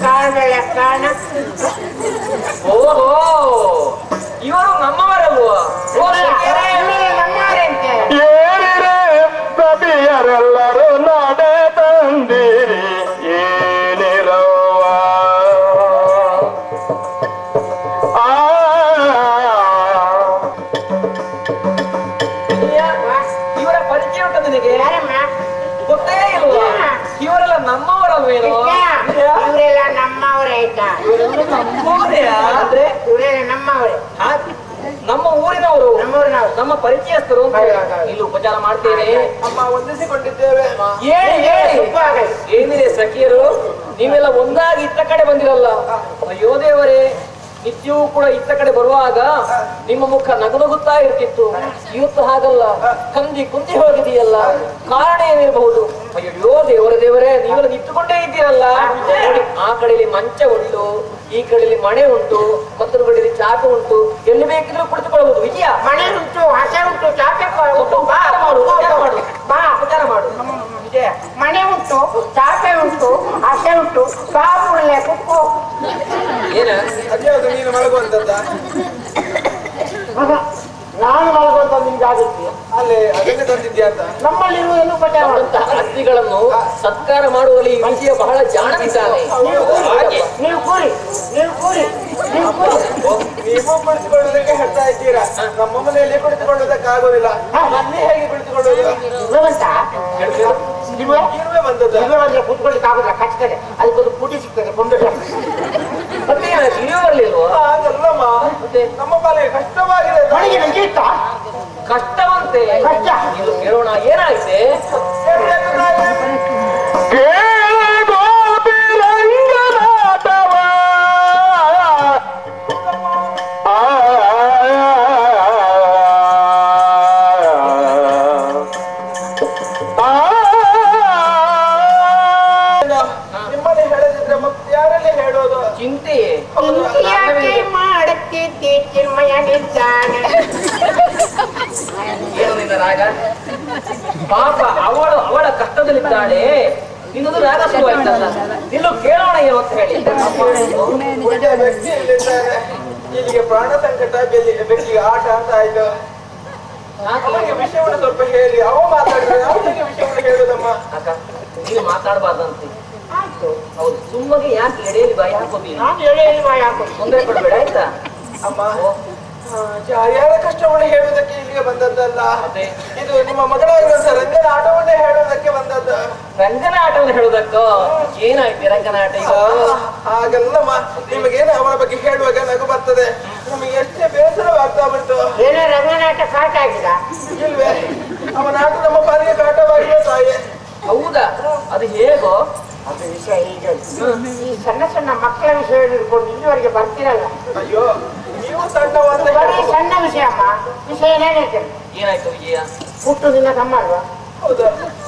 ಕಾಣಲ್ಲ ಕಾಣ ಓಹೋ ಇವರು ನಮ್ಮವರಲ್ವಾ ಓ ಶಂಕರೇ. ನಮ್ಮವರಂತೆ ಏರಿರೆ ಸಭಿಯರೆಲ್ಲರೂ ನಡೆ ತಂದಿರಿ ಏನಿರವ್ವ ಆ ಅಯ್ಯ, ಇವರ ಪರಿಚಯ ಉಂಟ ನಿನಗೆ ಯಾರಮ್ಮ ಗೊತ್ತೇ ಇಲ್ವಾ ಇವರೆಲ್ಲ ನಮ್ಮವರಲ್ವೇನೋ ಇವರೆಲ್ಲ ನಮ್ಮವರೇ ಆಯ್ತಾ ನಮ್ಮವರೆಯಾ? ಅಂದ್ರೆ ಇವರೆಲ್ಲ ನಮ್ಮವರೇ ಹಾ? ನಮ್ಮ ಊರಿನವರು ನಮ್ಮೂರಿನವರು ನಮ್ಮ ಪರಿಚಯಸ್ಥರು ಅಂತ ಹೌದು, ಹೌದು, ಹೌದು. ಇಲ್ಲಿ ಉಪಚಾರ ಮಾಡ್ತೇನೆ ಅಮ್ಮ ವಂದಿಸಿಕೊಂಡಿದ್ದೇವೆ ಹೇಳಿ ಹೇಳಿ ಸುಬ್ಬಾಗಲಿ. ಏನಿದೆ ಸಖಿಯರು ನೀವೆಲ್ಲ ಒಂದಾಗಿ ಇತ್ತ ಕಡೆ ಬಂದಿರಲ್ಲ ಅಯ್ಯೋ ದೇವರೇ ನಿತ್ಯವೂ ಕೂಡ ಇತ್ತ ಕಡೆ ಬರುವಾಗ ನಿಮ್ಮ ಮುಖ ನಗುನಗುತ್ತಾ ಇರ್ತಿತ್ತು ಇವತ್ತು ಹಾಗಲ್ಲ ಕಂದಿ ಕುಂದಿ ಹೋಗಿದೆಯಲ್ಲ ಕಾರಣ ಏನಿರಬಹುದು ಅಯ್ಯೋ ದೇವರ ದೇವರೇ ನೀವೆಲ್ಲ ನಿಂತುಕೊಂಡೇ ಇದ್ದೀರಲ್ಲ ನೋಡಿ ಆ ಕಡೆಯಲ್ಲಿ ಮಂಚ ಉಂಟು ಈ ಕಡೆಯಲ್ಲಿ ಮಣೆ ಉಂಟು ಮತ್ತೊಂದು ಕಡೆಯಲ್ಲಿ ಚಾಕು ಉಂಟು ಎಲ್ಲಿ ಬೇಕಿದ್ರೂ ಕುಳಿತುಕೊಳ್ಳಬಹುದು ವಿಜಯ ಮನೆ ಉಂಟು ಹಸೆ ಉಂಟು ಚಾಪೆ ಉಂಟು ಬಾ ಉಪಚಾರ ಮಾಡು ಉಪಚಾರ ಮಾಡು ಬಾ ಉಪಚಾರ ಮಾಡು ವಿಜಯ ಮನೆ ಉಂಟು ಚಾಪೆ ಉಂಟು ಹಸೆ ಉಂಟು ಬಾ ಪುಳ್ಳೆ ಕುಕ್ಕು ಏನ ಅದ್ಯಾವುದು ನೀನು ಮಲಗುವಂತದ್ದ ನಾನು ಮಲಗುವಂತ ನಿಮ್ಗೆ ಆಗುತ್ತೆ ಅಲ್ಲೇ ಅದನ್ನೇ ತಂದಿದ್ಯಾ ಅಂತ ನಮ್ಮಲ್ಲಿರುವ ಏನು ಉಪಚಾರ ಮಾಡುತ್ತಾ ಅಂತಹ ಅತಿಥಿಗಳನ್ನು ಸತ್ಕಾರ ಮಾಡುವಲ್ಲಿ ಈ ವಿಜಯ ಬಹಳ ಜಾಣನಿದ್ದಾನೆ ಹಾಗೆ ನೀವು ಕೂರಿ ನೀವು ಕೂರಿ ನೀವು ಕೂರಿ ನೀವು ಕುಳಿತುಕೊಳ್ಳೋದಕ್ಕೆ ಹೇಳ್ತಾ ಇದ್ದೀರಾ ನಮ್ಮ ಮನೆಯಲ್ಲಿ ಕುಳಿತುಕೊಳ್ಳೋದಕ್ಕೆ ಆಗೋದಿಲ್ಲ ಅಲ್ಲಿ ಹೇಗೆ ಕುಳಿತುಕೊಳ್ಳೋದು ಇರುವಂತ ಹೇಳ್ತೀರಾ? ಇರುವೆ ಇರುವೆ ಬಂದದ್ದ ಇರುವೆ ಅಂದ್ರೆ ಕೂತ್ಕೊಳ್ಳಿಕ್ಕೆ ಆಗುದಿಲ್ಲ ಕಚ್ತದೆ ಅದಕ್ಕೊಂದು ಪುಟಿ ಸಿಗ್ತದೆ ಕೊಂಡು ಮತ್ತೆ ಏನ ತಿಳಿಯೋ ಬರ್ಲಿಲ್ವೋ ಹಾಗಲ್ಲಮ್ಮ ಮತ್ತೆ ನಮ್ಮ ಪಾಲಿಗೆ ಕಷ್ಟವಾಗಿದೆ ನನಗೆ ನಂಗೆ ಇತ್ತ ಕಷ್ಟವಂತೆ ಕಷ್ಟ. ಇದು ಕೇಳೋಣ ಏನಾಯ್ತೆ ನಿಮ್ಮನೆ ಹೇಳದಿದ್ರೆ ಮತ್ತೆ ಯಾರಲ್ಲಿ ಹೇಳೋದು ಚಿಂತೆಯೇ ಯಾಕೆ ಮಾಡುತ್ತಿದ್ದೆ ಚಿನ್ಮಯನಿದ್ದಾನೆ ಏನು ನಿನ್ನ ರಾಗ ಪಾಪ ಅವಳು ಅವಳ ಕಷ್ಟದಲ್ಲಿದ್ದಾಳೆ ನಿನ್ನದು ರಾಗ ಶುರುವಾಯ್ತಲ್ಲ ನಿಲ್ಲು ಕೇಳೋಣ ಏನು ಅಂತ ಹೇಳಿ ಒಳ್ಳೆಯ ವ್ಯಕ್ತಿ ಇಲ್ಲಿದ್ದಾರೆ ಇಲ್ಲಿಗೆ ಪ್ರಾಣ ಸಂಕಟ ಬೆಲ್ಲಿ ಬೆಕ್ಕಿಗೆ ಆಟ ಅಂತ ಆಯ್ತು ಅವನಿಗೆ ವಿಷಯವನ್ನು ಸ್ವಲ್ಪ ಹೇಳಿ ಅವ ಮಾತಾಡಿದ್ರೆ ಅವನಿಗೆ ವಿಷಯವನ್ನು ಹೇಳುದಮ್ಮ ಅಕ್ಕ ನೀನು ಮಾತಾಡಬಾರ್ದಂತೆ ಹೌದು ಸುಮ್ಮಗೆ ಯಾಕೆ ಎಡೆಯಲ್ಲಿ ಬಾಯಿ ಹಾಕೋತೀನಿ ನಾನು ಹೇಳಿ ಹೇಳುವ ಯಾಕೆ ತೊಂದರೆ ಕೊಡ್ಬೇಡ ಆಯ್ತಾ ಅಮ್ಮ ಆ, ಯಾರ್ಯಾರ ಕಷ್ಟವನ್ನು ಹೇಳುವುದಕ್ಕೆ ಇಲ್ಲಿಗೆ ಬಂದದ್ದಲ್ಲ ಅದೇ. ಇದು ನಿಮ್ಮ ಮಗಳಾಗಿರುವಂತ ರಂಗನ ಆಟವನ್ನೇ ಹೇಳುವುದಕ್ಕೆ ಬಂದದ್ದು ರಂಗನ ಆಟವನ್ನು ಹೇಳುವುದಕ್ಕೋ ಏನಾಯ್ತು ರಂಗನ ಆಟ ಈಗ ಆ, ಹಾಗಲ್ಲಮ್ಮ ನಿಮಗೇನು ಅವನ ಬಗ್ಗೆ ಹೇಳುವಾಗ ನಗು ಬರ್ತದೆ ನಮಗೆ ಎಷ್ಟೇ ಬೇಸರವಾಗ್ತಾ ಬಂತು ಏನೋ ರಂಗನಾಟ ಕಾಟ ಆಗಿದ ಇಲ್ವೇ ಅವನ ಆಟ ನಮ್ಮ ಪಾಲಿಗೆ ಕಾಟವಾಗಿದೆ ತಾಯಿ ಹೌದಾ ಅದು ಹೇಗೋ ಅದು ವಿಷಯ ಹೀಗೆ ಈ ಸಣ್ಣ ಸಣ್ಣ ಮಕ್ಕಳ ವಿಷಯ ಹಿಡ್ಕೊಂಡು ಇಲ್ಲಿವರೆಗೆ ಬರ್ತಿರಲ್ಲ ಅಯ್ಯೋ ನೀವು ಸಣ್ಣವ ಅಂತ ಬರೀ ಹೇಳಿ ಸಣ್ಣ ವಿಷಯ ಅಮ್ಮ ವಿಷಯ ಏನೇನೈತೆ ಏನಾಯ್ತು ವಿಜಯ ಹುಟ್ಟು ದಿನ ತಮ್ಮ ಅಲ್ವಾ ಹೌದಾ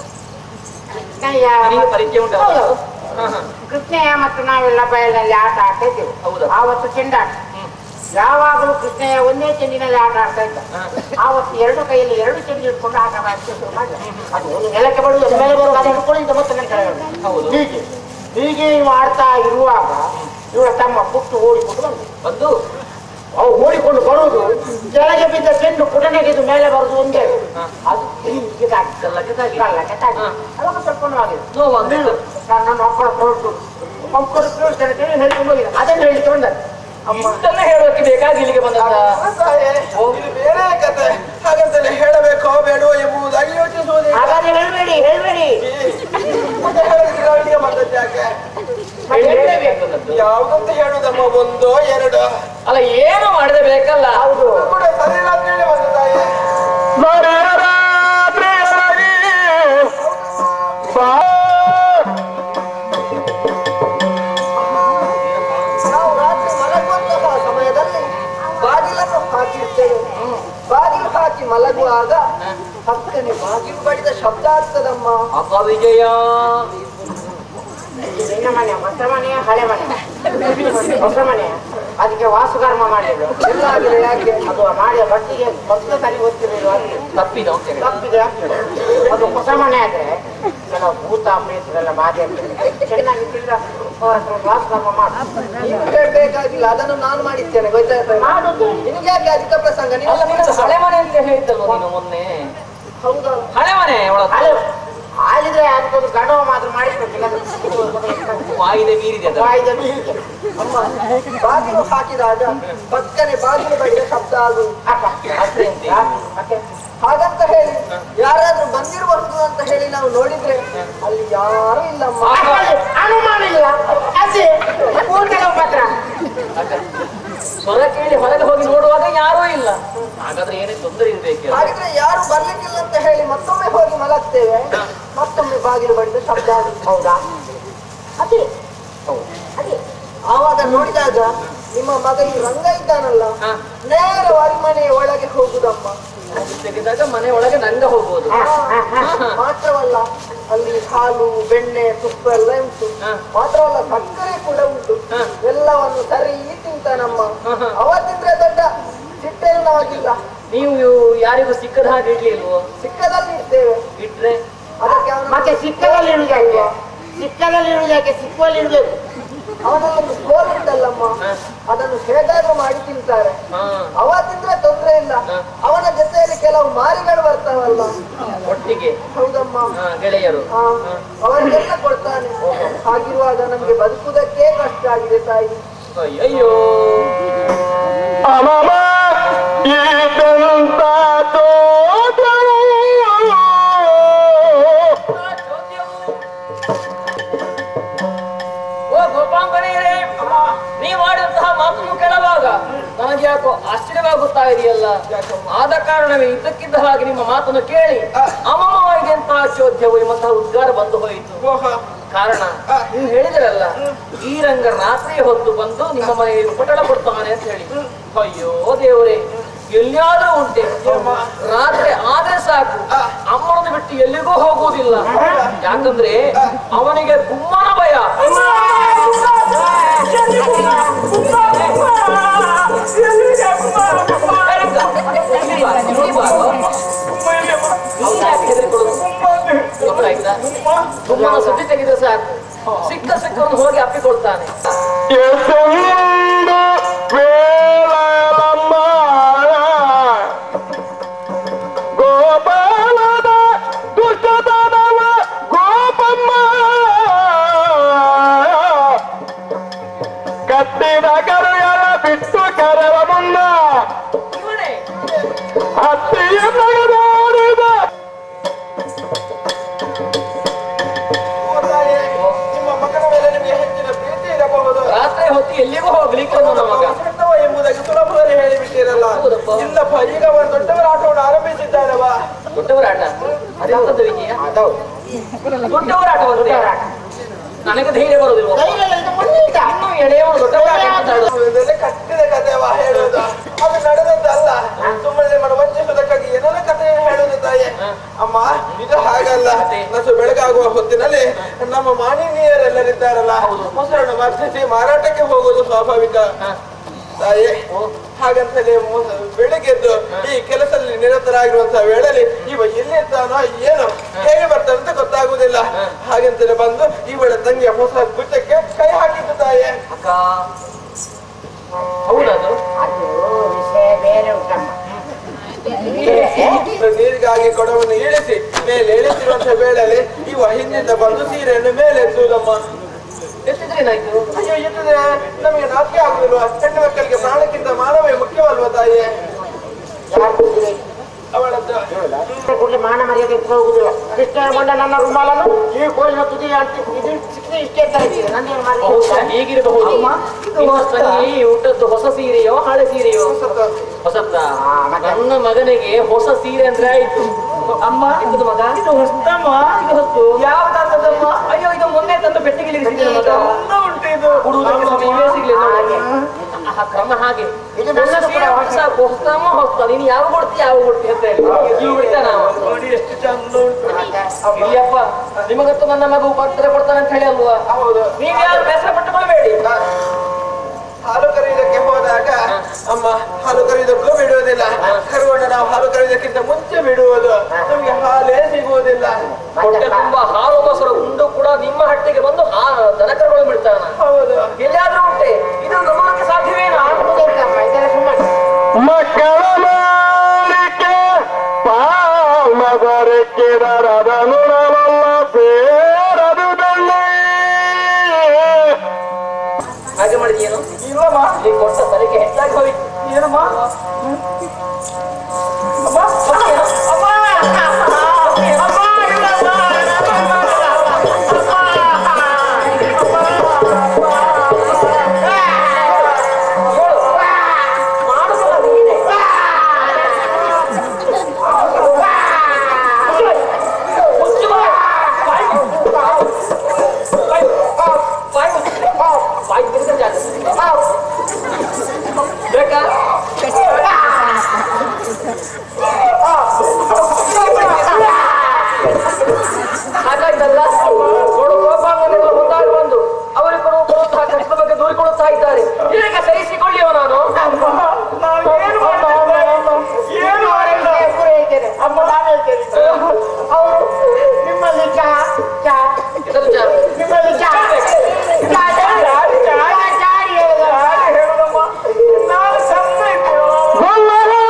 ಕೃಷ್ಣಯ್ಯ ನಿನಗೆ ಪರಿಚಯ ಉಂಟಾ ಹೌದು. ಹಾ, ಹಾ. ಕೃಷ್ಣಯ್ಯ ಮತ್ತು ನಾವೆಲ್ಲ ಬಯಲಿನಲ್ಲಿ ಆಟ ಆಡ್ತಾ ಇದ್ದೆವು ಹೌದಾ? ಆವತ್ತು ಚೆಂಡಾಟ ಹ್ಮ್. ಯಾವಾಗಲೂ ಕೃಷ್ಣಯ್ಯ ಒಂದೇ ಚೆಂಡಿನಲ್ಲಿ ಆಟ ಆಡ್ತಾ ಇದ್ದ ಹಾ. ಆವತ್ತು ಎರಡು ಕೈಯಲ್ಲಿ ಎರಡು ಚೆಂಡು ಇಟ್ಕೊಂಡು ಆಟ ಮಾಡ್ತಾ ಶುರು ಮಾಡಿದ ಅದು ಒಂದು ನೆಲಕ್ಕೆ ಬರುವುದು ಮೇಲೆ ಬರುವುದು ಅದು ಹಿಡ್ಕೊಂಡು ಇಂದ ಮತ್ತೆ ಕೆಳಗೆ ಬರುವುದು. ಹೌದು. ಹೀಗೆ ಹೀಗೆ ಇವು ಆಡ್ತಾ ಇರುವಾಗ ಇವರ ತಮ್ಮ ಪುಟ್ಟು ಓಡಿಕೊಂಡು ಬಂದು ಬಂದು ಅವು ಓಡಿಕೊಂಡು ಬರುವುದು ಕೆಳಗೆ ಬಿದ್ದ ಚೆಂಡು ಪುಟನೆಗೆದು ಮೇಲೆ ಬರುವುದು ಒಂದೇ ಹಾ. ಅದು ಹೀಗೆ ತಾಗಿ ಕಲ್ಲಕ್ಕೆ ತಾಗಿ. ಕಲ್ಲಕ್ಕೆ ತಾಗಿ ಹಾ. ಅವಾಗ ಸ್ವಲ್ಪ ಆಗಿದೆ ನೋವಾಗ್ತದೆ. ನನ್ನ ಮಕ್ಕಳ ಹೊರಟು ಮಕ್ಕಳು ಕೇಳ್ತಾರೆ ಕೇಳಿ ಹೇಳ್ಕೊಂಡು ಹೋಗಿದೆ ಅದನ್ನು ಹೇಳಿಕ್ಕೆ ಬಂದ ಅಮ್ಮ ಇಷ್ಟೆಲ್ಲ ಹೇಳೋಕೆ ಬೇಕಾಗಿ ಇಲ್ಲಿಗೆ ಬಂದದ್ದ ತಾಯಿ ಇದು ಬೇರೆ ಕತೆ ಹಾಗಂತಲೇ ಹೇಳಬೇಕೋ ಬೇಡವೋ ಎಂಬುದಾಗಿ ಯೋಚಿಸುವುದೇ ಹಾಗಾದ್ರೆ ಹೇಳ್ಬೇಡಿ ಹೇಳ್ಬೇಡಿ ಮತ್ತೆ ಹೇಳೋದಕ್ಕೆ ನಾವು ಇಲ್ಲಿಗೆ ಬಂದದ್ದು ಯಾಕೆ ಮತ್ತೆ ಹೇಳ್ಬೇಡಿ. ಹೇಳಲೇಬೇಕು ಯಾವುದಂತ ಹೇಳುದಮ್ಮ ಒಂದೋ ಎರಡು ಅಲ್ಲ ಏನು ಮಾಡದೆ ಬೇಕಲ್ಲ ಹೌದು ಕೂಡ ಸರಿ ರಾತ್ರಿಯಲ್ಲೇ ಬಂದ ತಾಯಿ ನಾವು ರಾತ್ರಿ ಮಲಗುವಂತಹ ಸಮಯದಲ್ಲಿ ಬಾಗಿಲನ್ನು ಹಾಕಿರ್ತೇವೆ ಬಾಗಿಲು ಹಾಕಿ ಮಲಗುವಾಗ ಪಕ್ಕನೆ ಬಾಗಿಲು ಬಡಿದ ಶಬ್ದ ಆಗ್ತದಮ್ಮ ಅಪ್ಪ ವಿಜಯ ನಿನ್ನ ಮನೆ ಹೊಸ ಮನೆಯ ಹಳೆ ಮನೆ ಹೊಸ ಮನೆಯ ಅದಕ್ಕೆ ವಾಸುಕರ್ಮ ಮಾಡಿದ್ರು ಎಲ್ಲ ಆಗಿದೆ ಯಾಕೆ ಅದು ಮಾಡಿ ಬಟ್ಟಿಗೆ ಮೊದಲು ಸರಿ ಗೊತ್ತಿರಲಿಲ್ಲ ಅಂತ ತಪ್ಪಿದ ಅಂತ ಹೇಳಿ ತಪ್ಪಿದೆ ಆಗ್ತದೆ ಅದು ಹೊಸ ಮನೆ ಆದ್ರೆ ಕೆಲವು ಭೂತ ಪ್ರೇತರೆಲ್ಲ ಬಾಧೆ ಆಗ್ತದೆ ಚೆನ್ನಾಗಿ ತಿರ್ಗಾ ಅವ್ರ ಹತ್ರ ಒಂದು ವಾಸುಕರ್ಮ ಮಾಡಿ ನೀವು ಹೇಳ್ಬೇಕಾಗಿಲ್ಲ ಅದನ್ನು ನಾನು ಮಾಡಿದ್ದೇನೆ ಗೊತ್ತಾಯ್ತಾ ಮಾಡುದು ನಿಮ್ಗೆ ಯಾಕೆ ಅಧಿಕ ಪ್ರಸಂಗ ನೀವು ಅಲ್ಲ ನಿನ್ನದು ಹಳೆ ಮನೆ ಅಂತ ಹೇಳಿದ್ದಲ್ವ ನೀನು ಮೊನ್ನೆ ಹೌದಾ ಹಳೆ ಮನೆ ಒಳಗೆ ಅಲ್ಲ ಆಗಿದ್ರೆ ಅದಕ್ಕೊಂದು ಗಡವ ಮಾತ್ರ ಮಾಡಿಸ್ಬೇಕಿಲ್ಲ ವಾಯಿದೆ ಮೀರಿದೆ ಅದು ವಾಯ್ದೆ ಮೀರಿಗೆ. ಅಮ್ಮ ಬಾಗಿಲು ಹಾಕಿದಾಗ ಪಕ್ಕನೆ ಬಾಗಿಲು ಬಡಿಯ ಶಬ್ದ ಆಗುದು ಅಪ್ಪ ಅಷ್ಟೇ ಅಂತೆ. ಮತ್ತೆ ಹಾಗಂತ ಹೇಳಿ ಯಾರಾದ್ರೂ ಬಂದಿರಬಹುದು ಅಂತ ಹೇಳಿ ನಾವು ನೋಡಿದ್ರೆ ಅಲ್ಲಿ ಯಾರು ಇಲ್ಲಮ್ಮ ಅಪ್ಪಲ್ಲಿ ಅನುಮಾನ ಇಲ್ಲ ಅದೇ ಕೂಡಲೇ ಪತ್ರ ಸ್ವರ ಕೇಳಿ ಹೊರಗೆ ಹೋಗಿ ನೋಡುವಾಗ ಯಾರೂ ಇಲ್ಲ ಹಾಗಾದ್ರೆ ಏನೇ ತೊಂದರೆ ಇರ್ಬೇಕು ಹಾಗಿದ್ರೆ ಯಾರು ಬರ್ಲಿಕ್ಕಿಲ್ಲ ಅಂತ ಹೇಳಿ ಮತ್ತೊಮ್ಮೆ ಹೋಗಿ ಮಲಗ್ತೇವೆ ಮತ್ತೊಮ್ಮೆ ಬಾಗಿಲು ಬಡಿದ ಶಬ್ದ ಆಗುದು ಹೌದಾ ಅದೇ ಅದೇ ಆವಾಗ ನೋಡಿದಾಗ ನಿಮ್ಮ ಮಗ ಈ ರಂಗ ಇದ್ದಾನಲ್ಲ ಹಾ. ನೇರವಾಗಿ ಮನೆಯ ಒಳಗೆ ಹೋಗುದಮ್ಮ ಅದು ತೆಗೆದಾಗ ಮನೆ ಒಳಗೆ ನಂಗ ಹೋಗ್ಬೋದು ಹಾ, ಹಾ, ಹಾ. ಮಾತ್ರವಲ್ಲ ಅಲ್ಲಿ ಹಾಲು ಬೆಣ್ಣೆ ತುಪ್ಪ ಎಲ್ಲ ಉಂಟು ಹಾ. ಮಾತ್ರವಲ್ಲ ಸಕ್ಕರೆ ಕೂಡ ಉಂಟು ಹಾ. ಎಲ್ಲವನ್ನು ಸರಿ ತಿಂತಾನಮ್ಮ ಹಾ, ಹಾ. ಅವತ್ತಿಂದ್ರೆ ದೊಡ್ಡ ಸಿಟ್ಟೇನಾಗಿಲ್ಲ ನೀವು ಯಾರಿಗೂ ಸಿಕ್ಕದ ಹಾಗೆ ಇಡ್ಲಿಲ್ವೋ ಸಿಕ್ಕದಲ್ಲಿ ಇರ್ತೇವೆ ಇಟ್ರೆ ಅದಕ್ಕೆ ಅವನ ಮತ್ತೆ ಸಿಕ್ಕದಲ್ಲಿ ಇರುವುದಕ್ಕೆ ಸಿಕ್ಕದಲ್ಲಿ ಇರುವುದಕ್ಕೆ ಸಿಕ್ಕುವಲ್ಲಿ ಇರಬೇಕು ಅವನಲ್ಲೊಂದು ಕೋಲ್ ಉಂಟಲ್ಲಮ್ಮ ಹಾ. ಅದನ್ನು ಹೇಗಾದ್ರೂ ಮಾಡಿ ತಿಂತಾರೆ ಹಾ ಅವತ್ತಿಂದ್ರೆ ತೊಂದ್ರೆ ಇಲ್ಲ ಹಾ. ಅವನ ಜೊತೆಯಲ್ಲಿ ಕೆಲವು ಮಾರಿಗಳು ಬರ್ತಾವಲ್ಲ ಒಟ್ಟಿಗೆ ಹೌದಮ್ಮ ಹಾ ಗೆಳೆಯರು ಹಾ, ಅವರಿಗೆಲ್ಲ ಕೊಡ್ತಾನೆ ಹಾಗಿರುವಾಗ ನಮ್ಗೆ ಬದುಕುವುದಕ್ಕೆ ಕಷ್ಟ ಆಗಿದೆ ತಾಯಿ ಅಯ್ಯೋ ಅಮಮ ಇದೆಂತ ತೋಟವು ಓ ಗೋಪಾಂಗನೆಯರೇ ನೀವು ಆಡಿದಂತಹ ಮಾತನ್ನು ಕೇಳುವಾಗ ನನಗೆ ಯಾಕೋ ಆಶ್ಚರ್ಯವಾಗುತ್ತಾ ಇದೆಯಲ್ಲ ಆದ ಕಾರಣವೇ ಇದ್ದಕ್ಕಿದ್ದ ಹಾಗೆ ನಿಮ್ಮ ಮಾತನ್ನು ಕೇಳಿ ಅಮಮವಾಗಿ ಎಂತಹ ಚೋದ್ಯವು ಎಂಬಂತಹ ಉದ್ಗಾರ ಬಂದು ಹೋಯಿತು ಕಾರಣ ನೀವು ಹೇಳಿದ್ರಲ್ಲ ಈ ರಂಗ ರಾತ್ರಿ ಹೊತ್ತು ಬಂದು ನಿಮ್ಮ ಮನೆಗೆ ಉಪಟಳ ಕೊಡ್ತಾನೆ ಅಂತ ಹೇಳಿ ಅಯ್ಯೋ ದೇವರೇ ಎಲ್ಲಿಯಾದ್ರೂ ಉಂಟೆ ರಾತ್ರಿ ಆದ್ರೆ ಸಾಕು ಅಮ್ಮನನ್ನು ಬಿಟ್ಟು ಎಲ್ಲಿಗೂ ಹೋಗುವುದಿಲ್ಲ ಯಾಕಂದ್ರೆ ಅವನಿಗೆ ಗುಮ್ಮನ ಭಯ ಗೊತ್ತಾಯ್ತಾ ಗುಮ್ಮನ ಸುದ್ದಿ ತೆಗೆದ್ರೆ ಸಾಕು ಸಿಕ್ಕ ಸಿಕ್ಕವನ್ನು ಹೋಗಿ ಅಪ್ಪಿಕೊಳ್ತಾನೆ ಎಸೆಂದು ವೇಳಲಮ್ಮ ಗೋಪಾಲದ ದುಷ್ಟತನವ ಗೋಪಮ್ಮ ಕಟ್ಟಿದ ಕರುಗಳ ಬಿಟ್ಟು ಕರೆವ ಮುನ್ನ ಇವನೇ ಹತ್ತಿಯ ನಡೆದಾಡಿದ ಓ ತಾಯಿ, ನಿಮ್ಮ ಮಗನ ಮೇಲೆ ನಿಮಗೆ ಹೆಚ್ಚಿನ ಪ್ರೀತಿ ಇರಬಹುದು ರಾತ್ರಿ ಹೊತ್ತು ಎಲ್ಲಿಗೂ ಹೋಗ್ಲಿಕ್ಕೆ ನನ್ನ ಮಗ ವಸಂತವ ಎಂಬುದಕ್ಕೆ ಸುಲಭದಲ್ಲಿ ಹೇಳಿಬಿಟ್ಟಿರಲ್ಲ ಹೌದಪ್ಪ. ಇಲ್ಲಪ್ಪ ಈಗ ಅವನು ದೊಡ್ಡವರ ಆಟವನ್ನು ಆರಂಭಿಸಿದ್ದಾನವ ದೊಡ್ಡವರ ಆಟ ಅದೆಂತದ್ದು ವಿಜಯ ದೊಡ್ಡವರ ಆಟ ಬಂದಿದೆ ನನಗೆ ಧೈರ್ಯ ಬರುದಿಲ್ವ ಧೈರ್ಯ ಇಲ್ಲ, ಇದು ಮುಂದಿದ್ದ. ಇನ್ನು ಎಳೆಯವನು ದೊಡ್ಡವರ ಆಟ ಅಂತ ಆಡುದು. ಇದೆಲ್ಲ ಕಟ್ಟಿದ ಕಥೆವ ಹೇಳುವುದು ಅದು ನಡೆದದ್ದಲ್ಲ ಸುಮ್ಮನೆ ಮಾಡಿ ವಂಚಿಸುವುದಕ್ಕಾಗಿ ಏನೆಲ್ಲ ಕಥೆಯನ್ನು ಹೇಳುವುದು ತಾಯಿ ಅಮ್ಮ ಇದು ಹಾಗಲ್ಲ ನಸು ಬೆಳಗಾಗುವ ಹೊತ್ತಿನಲ್ಲಿ ನಮ್ಮ ಮಾನಿನೀಯರೆಲ್ಲರಿದ್ದಾರಲ್ಲ ಮೊಸರನ್ನು ವರ್ತಿಸಿ ಮಾರಾಟಕ್ಕೆ ಹೋಗುವುದು ಸ್ವಾಭಾವಿಕ ತಾಯಿ ಹಾಗಂತಲೇ ಮೋಸ- ಬೆಳಿಗ್ಗೆದ್ದು ಈ ಕೆಲಸದಲ್ಲಿ ನಿರತರಾಗಿರುವಂತಹ ವೇಳೆಯಲ್ಲಿ ಇವ ಎಲ್ಲಿರ್ತಾನೋ ಏನೋ ಹೇಗೆ ಬರ್ತಾನಂತ ಗೊತ್ತಾಗುವುದಿಲ್ಲ ಹಾಗಂತಲೇ ಬಂದು ಇವಳ ತಂಗಿಯ ಹೊಸ ಗುಚ್ಚಕ್ಕೆ ಕೈ ಹಾಕಿದ್ದು ತಾಯಿ ಅಕ್ಕ ಹೌದದು ಅದು ವಿಷಯ ಬೇರೆ ಉಂಟಮ್ಮ ನೀರಿಗಾಗಿ ಕೊಡವನ್ನು ಇಳಿಸಿ ಮೇಲೆ ಇಳಿಸಿರುವಂತಹ ವೇಳೆಯಲ್ಲಿ ಇವ ಹಿಂದಿಂದ ಬಂದು ಸೀರೆಯನ್ನು ಮೇಲೆ ಎತ್ತುವುದಮ್ಮ ಎಷ್ಟಿದ್ರೆ ಏನಾಯ್ತು ಅಯ್ಯೋ ಇದ್ರೆ ನಮಗೆ ನಾಚಿಕೆ ಆಗುದಿಲ್ವಾ ಹೆಣ್ಣು ಮಕ್ಕಳಿಗೆ ಪ್ರಾಣಕ್ಕಿಂತ ಮಾನವೇ ಮುಖ್ಯವಲ್ವಾ ತಾಯಿ ಯಾರು ಕೂತಿದೆ? ಅವಳದ್ದು ಕೂಡಲೇ ಮಾನ ಮರ್ಯಾದೆ ಎತ್ತು ಹೋಗುದಿಲ್ಲ ಕೃಷ್ಣಗೊಂಡ ನನ್ನ ರುಮಾಲನ್ನು ಈ ಕೋಲಿನ ತುದಿ ಅಂತ ಇದು ಸಿಕ್ಕಿ ಇಷ್ಟೇ ತರ ಇದೆ ನಂದೇನು ಬಹುಶಃ ಮಾಡಿ ಹೀಗಿರಬಹುದು ನಿಮ್ಮ ತಂಗಿ ಊಟದ್ದು ಹೊಸ ಸೀರೆಯೋ ಹಳೆ ಸೀರೆಯೋ ಹೊಸತ್ತ ಹಾ, ಮತ್ತೆ? ನನ್ನ ಮಗನಿಗೆ ಹೊಸ ಸೀರೆ ಅಂದ್ರೆ ಆಯ್ತು ಅಮ್ಮ ಇದು ಮಗ ಇದು ಹೊಸದಮ್ಮ ಇದು ಹೊಸ್ತು ಯಾವ ತಂದದಮ್ಮ ಅಯ್ಯೋ ಇದು ಮೊನ್ನೆ ತಂದು ಪೆಟ್ಟಿಗೆ ಇರಿಸಿದ ಮಗ ಉಂಟು ಇದು ಹುಡುಗರಿಗೆ ಸ್ವಲ್ಪ ಇವೇ ಸಿಗ್ಲಿ ನೋಡಿ. ಹಾಗೆ. ಆ ಕ್ರಮ ಹಾಗೆ ಇದು ಹೊಸ ನನ್ನದು ಸೀರೆ ಕೂಡ ಹೊಸ ಹೊಸದಮ್ಮ ಹೊಸ ನೀನು ಯಾವ ಕೊಡ್ತಿ ಯಾವ ಕೊಡ್ತಿ ಅಂತ ಹೇಳಿ ಇವು ಬಿಡ್ತಾ ನಾವು ನೋಡಿ ಎಷ್ಟು ಚಂದ ಉಂಟು ಇಲ್ಲಪ್ಪ ನಿಮಗಂತೂ ನನ್ನ ಮಗ ಉಪದ್ರ ಕೊಡ್ತಾನೆ ಅಂತ ಹೇಳಿ ಅಲ್ವಾ ಹೌದು ನೀವ್ ಯಾರು ಬೇಸರ ಪಟ್ಟುಕೊಳ್ಬೇಡಿ ಹಾಲು ಕರೆಯುವುದಕ್ಕೆ ಹಾಗೆ ಮಾಡಿದ್ಯೇನು ಇಲ್ಲಮ್ಮ ಇಲ್ಲಿ ಕೊಟ್ಟ ತಲೆಗೆ ಹೆಚ್ಚಾಗಿ ಹೋಯ್ತು ಏನಮ್ಮ ಅಮ್ಮ ಅಮ್ಮ ಅಮ್ಮ ಇಲ್ಲಮ್ಮ ಮಾಡುದಲ್ಲ ನೀನೆ ಮುಚ್ಚು ಬಾ. ಬಾಯಿ ಮುಚ್ಚು. ಬಾಯಿ ಬಾಯಿ ಮುಚ್ಚು. ಬಾಯಿ ತೆಗೆದ ಜಾಗ. ಬೇಕಾ ಹಾಗಾಯ್ತಲ್ಲ ನೋಡು ಗೋಪಾಲನೆಲ್ಲ ಮುಂದಾಗಿ ಬಂದು ಅವರಿಬ್ಬರು ಕೊಡುತ್ತಾ ಕಷ್ಟದ ಬಗ್ಗೆ ದೂರಿಕೊಳ್ಳುತ್ತಾ ಇದ್ದಾರೆ ಈಗ ಸಹಿಸಿಕೊಳ್ಳಿಯವ ನಾನು ನಾನು ಏನು ಮಾಡಿದ್ದೆ? ಏನು ಮಾಡಿಲ್ಲ ಪೂರೈತೇನೆ ಅಮ್ಮ ನಾನು ಹೇಳ್ತೇನೆ ಅವರು ನಿಮ್ಮಲ್ಲಿ ಚಾ ಚಾ ಇದರ ವಿಚಾರ. ನಿಮ್ಮಲ್ಲಿ ಚಾ ಚಾ ಚಾ ಚಾ ಚಾ ಹೇಳಿದ ಯಾರು ಹೇಳುದಮ್ಮ ನಾನು ಚಂದ ಇದ್ದೇವೆ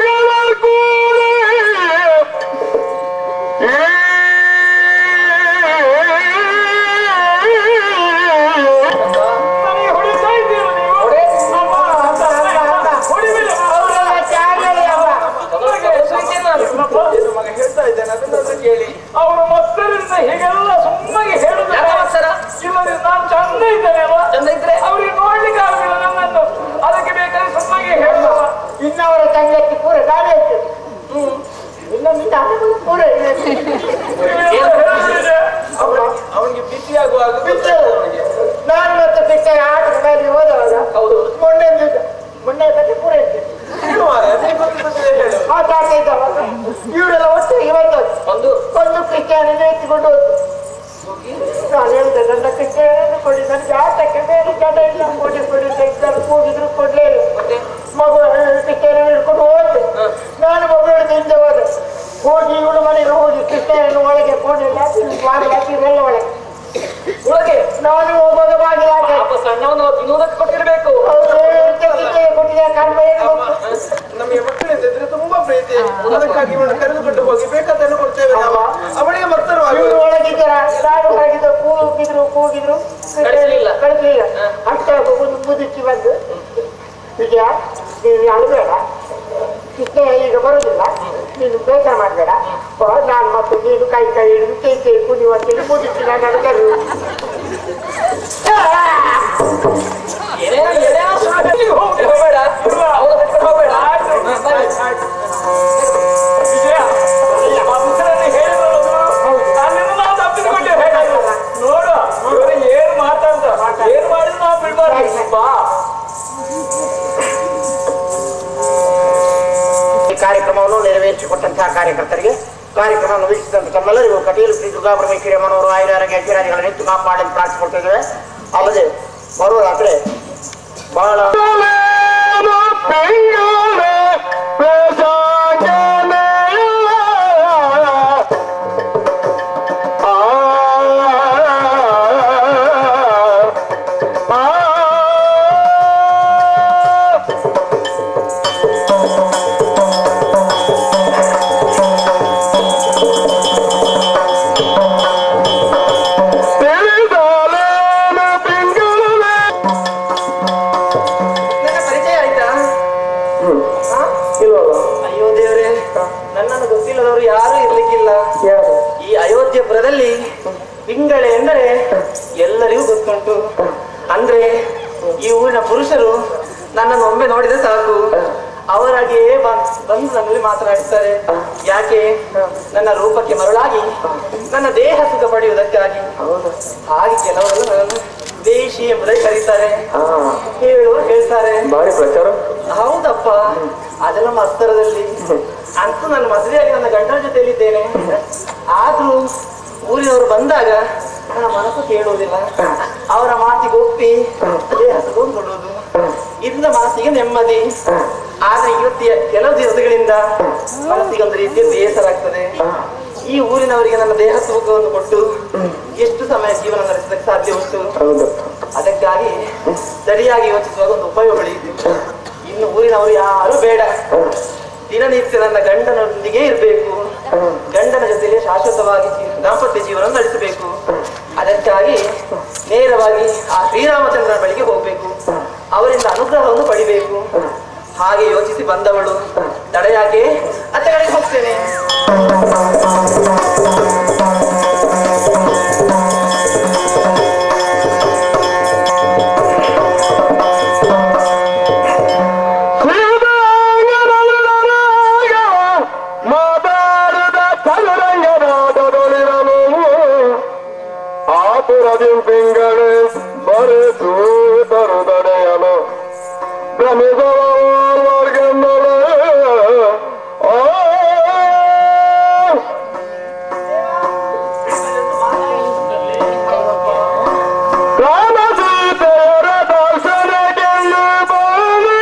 ನನಗೆ ಹೊಡಿತಾ ಇದ್ದೀರ ನೀವು ಹೊಡೆ. ಅಮ್ಮ, ಅಮ್ಮ, ಅಮ್ಮ, ಹೊಡಿಬೇಡಿ. ಅವರೆಲ್ಲ ಚಾ ಹೇಳಿ ಅಮ್ಮ ಮೊದಲಿಗೆ ಹೆಸರಿದ್ದೇನೆ ನಾನು. ಏನು ಮಗ ಹೇಳ್ತಾ ಇದ್ದೇನೆ ಅದನ್ನ ಕೇಳಿ ಅವರು ಮತ್ತರಿಂದ ಹೀಗೆಲ್ಲ ಸುಮ್ಮನೆ ಹೇಳುದು ಯಾಕ ಮತ್ಸರ? ಇಲ್ಲದ್ರೆ ನಾನು ಚಂದ ಇದ್ದೇನೆ ಅಲ್ವಾ ಚಂದ ಇದ್ರೆ ಅವ್ರಿಗೆ ನೋಡ್ಲಿಕ್ಕೆ ಆಗುದಿಲ್ಲ ನನ್ನನ್ನು ಅದಕ್ಕೆ ಬೇಕಾದ್ರೆ ಸುಮ್ಮನೆ ಹೇಳುವ ಇನ್ನವರ ತಂಗಕ್ಕೆ ಪೂರ ಗಾಳಿ ಇರ್ತದೆ ಇನ್ನೊಂದು ಅದನ್ನು ಪೂರ ಅವನಿಗೆ ಬಿಸಿ ಆಗುವಾಗ ಬಿಟ್ಟು ನಾನು ಮತ್ತೆ ಬಿಟ್ಟ ಆಟದ ಮೇಲೆ ಹೋದವಾಗ ಹೌದು ಮೊನ್ನೆ ದಿವ್ಸ ಮೊನ್ನೆ ಕತೆ ಪೂರ ಇರ್ತದೆ ಏನು ಮಾರ್ರೆ, ನಿನಗೆ ಗೊತ್ತಿದ್ದದ್ದೇ ಹೇಳು ಮಾತಾಡ್ತಾ ಇದ್ದವಾಗ ಇವರೆಲ್ಲ ಒಟ್ಟಿಗೆ ಬಂದದ್ದು ಒಂದು ಒಂದು ಕ್ರಿಶ್ಚಿಯನ್ ಎತ್ತಿಕೊಂಡು ಹೋದ್ದು ನಾನು ಹೇಳಿದೆ ನನ್ನ ಕ್ರಿಶ್ಚಿಯನ್ ಕೊಡಿ ನನಗೆ ಆಟಕ್ಕೆ ಬೇರೆ ಜನ ಇಲ್ಲ ಕೊಡಿ ಕೊಡಿ ಅಂತ ಇದ್ದಾರೆ ಕೂಗಿದ್ರು ಕೊಡ್ಲೇ ಇಲ್ಲ ಮತ್ತೆ ಮಗು ಕ್ರಿಶ್ಚಿಯನ್ ಹಿಡ್ಕೊಂಡು ಹೋದೆ ನಾನು ಮಗು ಹಿಡಿದು ಹಿಂದೆ ಹೋದೆ ಹೋಗಿ ಇವಳು ಮನೆಗೆ ಹೋಗಿ ಕ್ರಿಶ್ಚಿಯನ್ ಒಳಗೆ ಕೊಂಡಿಲ್ಲ ಬಾಗಿಲು ಹಾಕಿರಲ್ಲ ಒಳಗೆ ಒಳಗೆ ನಾನು ಹೋಗುವಾಗ ಬಾಗಿಲು ಹಾಕಿ ಪಾಪ ಸಣ್ಣವನು ತಿನ್ನುವುದಕ್ಕೆ ಕೊಟ್ಟಿರ್ಬೇಕು ಕೊಟ್ಟಿದೆ ಕರ್ಮ ಏನು ಅಮ್ಮ, ನಮಗೆ ಮಕ್ಕಳಿದ್ರೆ ತುಂಬಾ ಪ್ರೀತಿ ಅದಕ್ಕಾಗಿ ಇವನು ಕರೆದುಕೊಂಡು ಹೋಗಿ ಬೇಕಾದನ್ನು ಕೊಡ್ತೇವೆ ನಾವು ಅವನಿಗೆ ಮತ್ತರು ಇವರು ಒಳಗಿದ್ದೀರ ನಾನು ಹೊರಗಿದ್ದು ಕೂಗಿದ್ರು ಕೂಗಿದ್ರು ಕಳಿಸ್ಲಿಲ್ಲ. ಕಳಿಸ್ಲಿಲ್ಲ ಅಷ್ಟೇ ಒಂದು ಮುದುಕಿ ಬಂದು ವಿಜಯ ನೀನು ಅಳಬೇಡ ಕೃಷ್ಣ ಈಗ ಬರುದಿಲ್ಲ ನೀನು ಬೇಜಾರು ಮಾಡಬೇಡ ನಾನು ಮತ್ತೆ ನೀನು ಕೈ ಕೈ ಹಿಡಿದು ಕೈ ಕೈ ಕುಣಿಯುವಂತೇಳಿ ಮುದುಕಿ ನಾನು ಕರೆದು ಏನೇನೋ ಏನೇನೋ ಸುಳ್ಳು ಹೇಳಿ ಹೋಗ್ಲಿ, ಹೋಗ್ಬೇಡ ಅವ್ರ ಹತ್ರ ಹೋಗ್ಬೇಡ ಬನ್ನಿ. ವಿಜಯ ಆ ಮುಖದಲ್ಲಿ ಹೇಳಿದ್ರು ಅಲ್ಲಿಂದ ನಾವು ತಪ್ಪಿಸಿಕೊಂಡೆ ಹೇಗಾದ್ರು ನೋಡು ಇವರು ಏನ್ ಮಾತಾಡ್ತ ಏನ್ ಮಾಡಿದ್ರು ನಾವು ಬಿಡ್ಬಾರ್ದು ಬಾ ಈ ಕಾರ್ಯಕ್ರಮವನ್ನು ನೆರವೇರಿಸಿಕೊಟ್ಟಂತಹ ಕಾರ್ಯಕರ್ತರಿಗೆ ಕಾರ್ಯಕ್ರಮವನ್ನು ವೀಕ್ಷಿಸಿದಂತ ತಮ್ಮೆಲ್ಲರಿಗೂ ಕಟೀಲು ಶ್ರೀ ದುರ್ಗಾ ಪರಮೇಶ್ವರಿ ಅಮ್ಮನವರು ಆಯುರ ಆರೋಗ್ಯ ಅಧಿಕಾರಿಗಳ ನಿಂತು ಕಾಪಾಡಲು ಪ್ರಾರ್ಥಿಸಿಕೊಳ್ತಿದ್ದೇವೆ ಅಲ್ಲದೆ ಬರುವ ರಾತ್ರಿ ಬಹಳ ನನ್ನ ಪರಿಚಯ ಆಯ್ತಾ ಅಯ್ಯೋ ದೇವರೇ ನನ್ನನ್ನು ಗೊತ್ತಿಲ್ಲದವರು ಯಾರು ಇರ್ಲಿಕ್ಕಿಲ್ಲ ಈ ಅಯೋಧ್ಯಪುರದಲ್ಲಿ ತಿಂಗಳೆ ಎಂದರೆ ಎಲ್ಲರಿಗೂ ಗೊತ್ತುಂಟು ಅಂದ್ರೆ ಈ ಊರಿನ ಪುರುಷರು ನನ್ನನ್ನು ಒಮ್ಮೆ ನೋಡಿದ್ರೆ ಸಾಕು ಅವರಾಗಿಯೇ ಬಂ- ಬಂದು ನನ್ನಲ್ಲಿ ಮಾತನಾಡಿಸ್ತಾರೆ ಯಾಕೆ ನನ್ನ ರೂಪಕ್ಕೆ ಮರುಳಾಗಿ ನನ್ನ ದೇಹ ಸುಖ ಪಡೆಯುವುದಕ್ಕಾಗಿ ಹಾಗೆ ಕೆಲವರು ನನ್ನನ್ನು ದೇಶಿ ಎಂಬುದಾಗಿ ಕರೀತಾರೆ ಹೇಳುವರು ಹೇಳ್ತಾರೆ ಬಾರಿ ಪ್ರಚಾರ ಹೌದಪ್ಪ ಅದೆಲ್ಲ ಮಸ್ತರದಲ್ಲಿ ಅಂತೂ ನಾನು ಮದುವೆಯಾಗಿ ನನ್ನ ಗಂಡನ ಜೊತೆಯಲ್ಲಿದ್ದೇನೆ ಆದ್ರೂ ಊರಿನವರು ಬಂದಾಗ ನನ್ನ ಮನಸ್ಸು ಕೇಳುವುದಿಲ್ಲ ಅವರ ಮಾತಿಗೆ ಒಪ್ಪಿ ದೇಹ ತಗೊಂಡ್ಕೊಳ್ಳುವುದು ಇದರಿಂದ ಮನಸ್ಸಿಗೆ ನೆಮ್ಮದಿ ಆದ್ರೆ ಇವತ್ತು ಕೆಲವು ದಿವಸಗಳಿಂದ ಮನಸ್ಸಿಗೆ ಒಂದು ರೀತಿಯ ಬೇಸರ ಆಗ್ತದೆ ಈ ಊರಿನವರಿಗೆ ನನ್ನ ದೇಹ ತೂಕವನ್ನು ಕೊಟ್ಟು ಎಷ್ಟು ಸಮಯ ಜೀವನ ನಡೆಸಲಿಕ್ಕೆ ಸಾಧ್ಯ ಉಂಟು ಅದಕ್ಕಾಗಿ ಸರಿಯಾಗಿ ಯೋಚಿಸುವಾಗ ಒಂದು ಉಪಾಯ ಬೆಳೆಯಿತು ಇನ್ನು ಊರಿನವರು ಯಾರು ಬೇಡ ದಿನನಿತ್ಯ ನನ್ನ ಗಂಡನೊಂದಿಗೆ ಇರಬೇಕು ಗಂಡನ ಜೊತೆಗೆ ಶಾಶ್ವತವಾಗಿ ಜೀವ- ದಾಂಪತ್ಯ ಜೀವನ ನಡೆಸಬೇಕು ಅದಕ್ಕಾಗಿ ನೇರವಾಗಿ ಆ ಶ್ರೀರಾಮಚಂದ್ರನ ಬಳಿಗೆ ಹೋಗ್ಬೇಕು ಅವರಿಂದ ಅನುಗ್ರಹವನ್ನು ಪಡಿಬೇಕು ಹಾಗೆ ಯೋಚಿಸಿ ಬಂದವಳು ತಡ ಯಾಕೆ ಅತ್ತ ಕಡೆಗೆ ಹೋಗ್ತೇನೆ ಮಾತಾಡಿದ ಚದುರಂಗನಾದೊಳಿರಲು ಆತುರದಿ ತಿಂಗಳು ಬರೆದು ತರುದಡೆಯಲು ಭ್ರಮಿಸುವವರ್ಗೆಂದಳು ಆ ರಾಮ ಸೀತೆಯರ ದರ್ಶನಕ್ಕೆಂದು ಬರಲಿ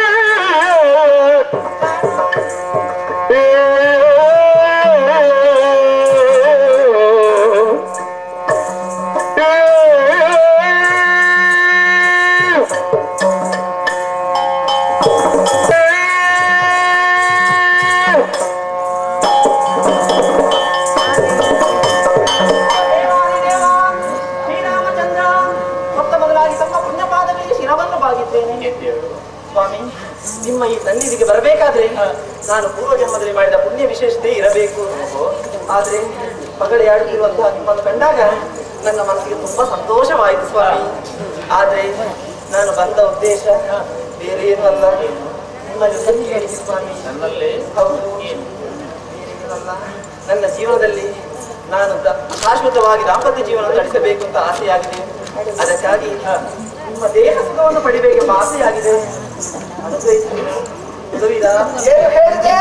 ಶ್ರೀರಾಮಚಂದ್ರ ಮೊತ್ತ ಮೊದಲಾಗಿ ತಮ್ಮ ಪುಣ್ಯಪಾದಗಳಿಗೆ ಶಿರವನ್ನು ಬಾಗಿದ್ದೇನೆ ಸ್ವಾಮಿ ನಿಮ್ಮ ಈ ಸನ್ನಿಧಿಗೆ ಬರಬೇಕಾದ್ರೆ ನಾನು ಪೂರ್ವ ಜನ್ಮದಲ್ಲಿ ಮಾಡಿದ ಪುಣ್ಯ ವಿಶೇಷತೆ ಇರಬೇಕು ಆದ್ರೆ ಪಗಡೆ ಆಡುತ್ತಿರುವಂತಹ ನಿಮ್ಮನ್ನು ಕಂಡಾಗ ನನ್ನ ಮನಸ್ಸಿಗೆ ತುಂಬಾ ಸಂತೋಷವಾಯಿತು ಸ್ವಾಮಿ ಆದ್ರೆ ನಾನು ಬಂದ ಉದ್ದೇಶ ಬೇರೆ ಏನೂ ಅಲ್ಲ ನಿಮ್ಮಲ್ಲಿ ಸತ್ಯ ಹೇಳಿದೆ ಸ್ವಾಮಿ ನನ್ನಲ್ಲಿ ಹೌದು ಬೇರೇನಲ್ಲ. ನನ್ನ ಜೀವನದಲ್ಲಿ ನಾನು ದ- ಶಾಶ್ವತವಾಗಿ ದಾಂಪತ್ಯ ಜೀವನ ನಡೆಸಬೇಕು ಅಂತ ಆಸೆಯಾಗಿದೆ ಅದಕ್ಕಾಗಿ ನಿಮ್ಮ ದೇಹ ಸುಖವನ್ನು ಪಡಿಬೇಕೆಂಬ ಆಸೆಯಾಗಿದೆ ಅನುಗ್ರಹಿಸಿ ಉದವಿದ ಏನು ಹೇಳಿದೆ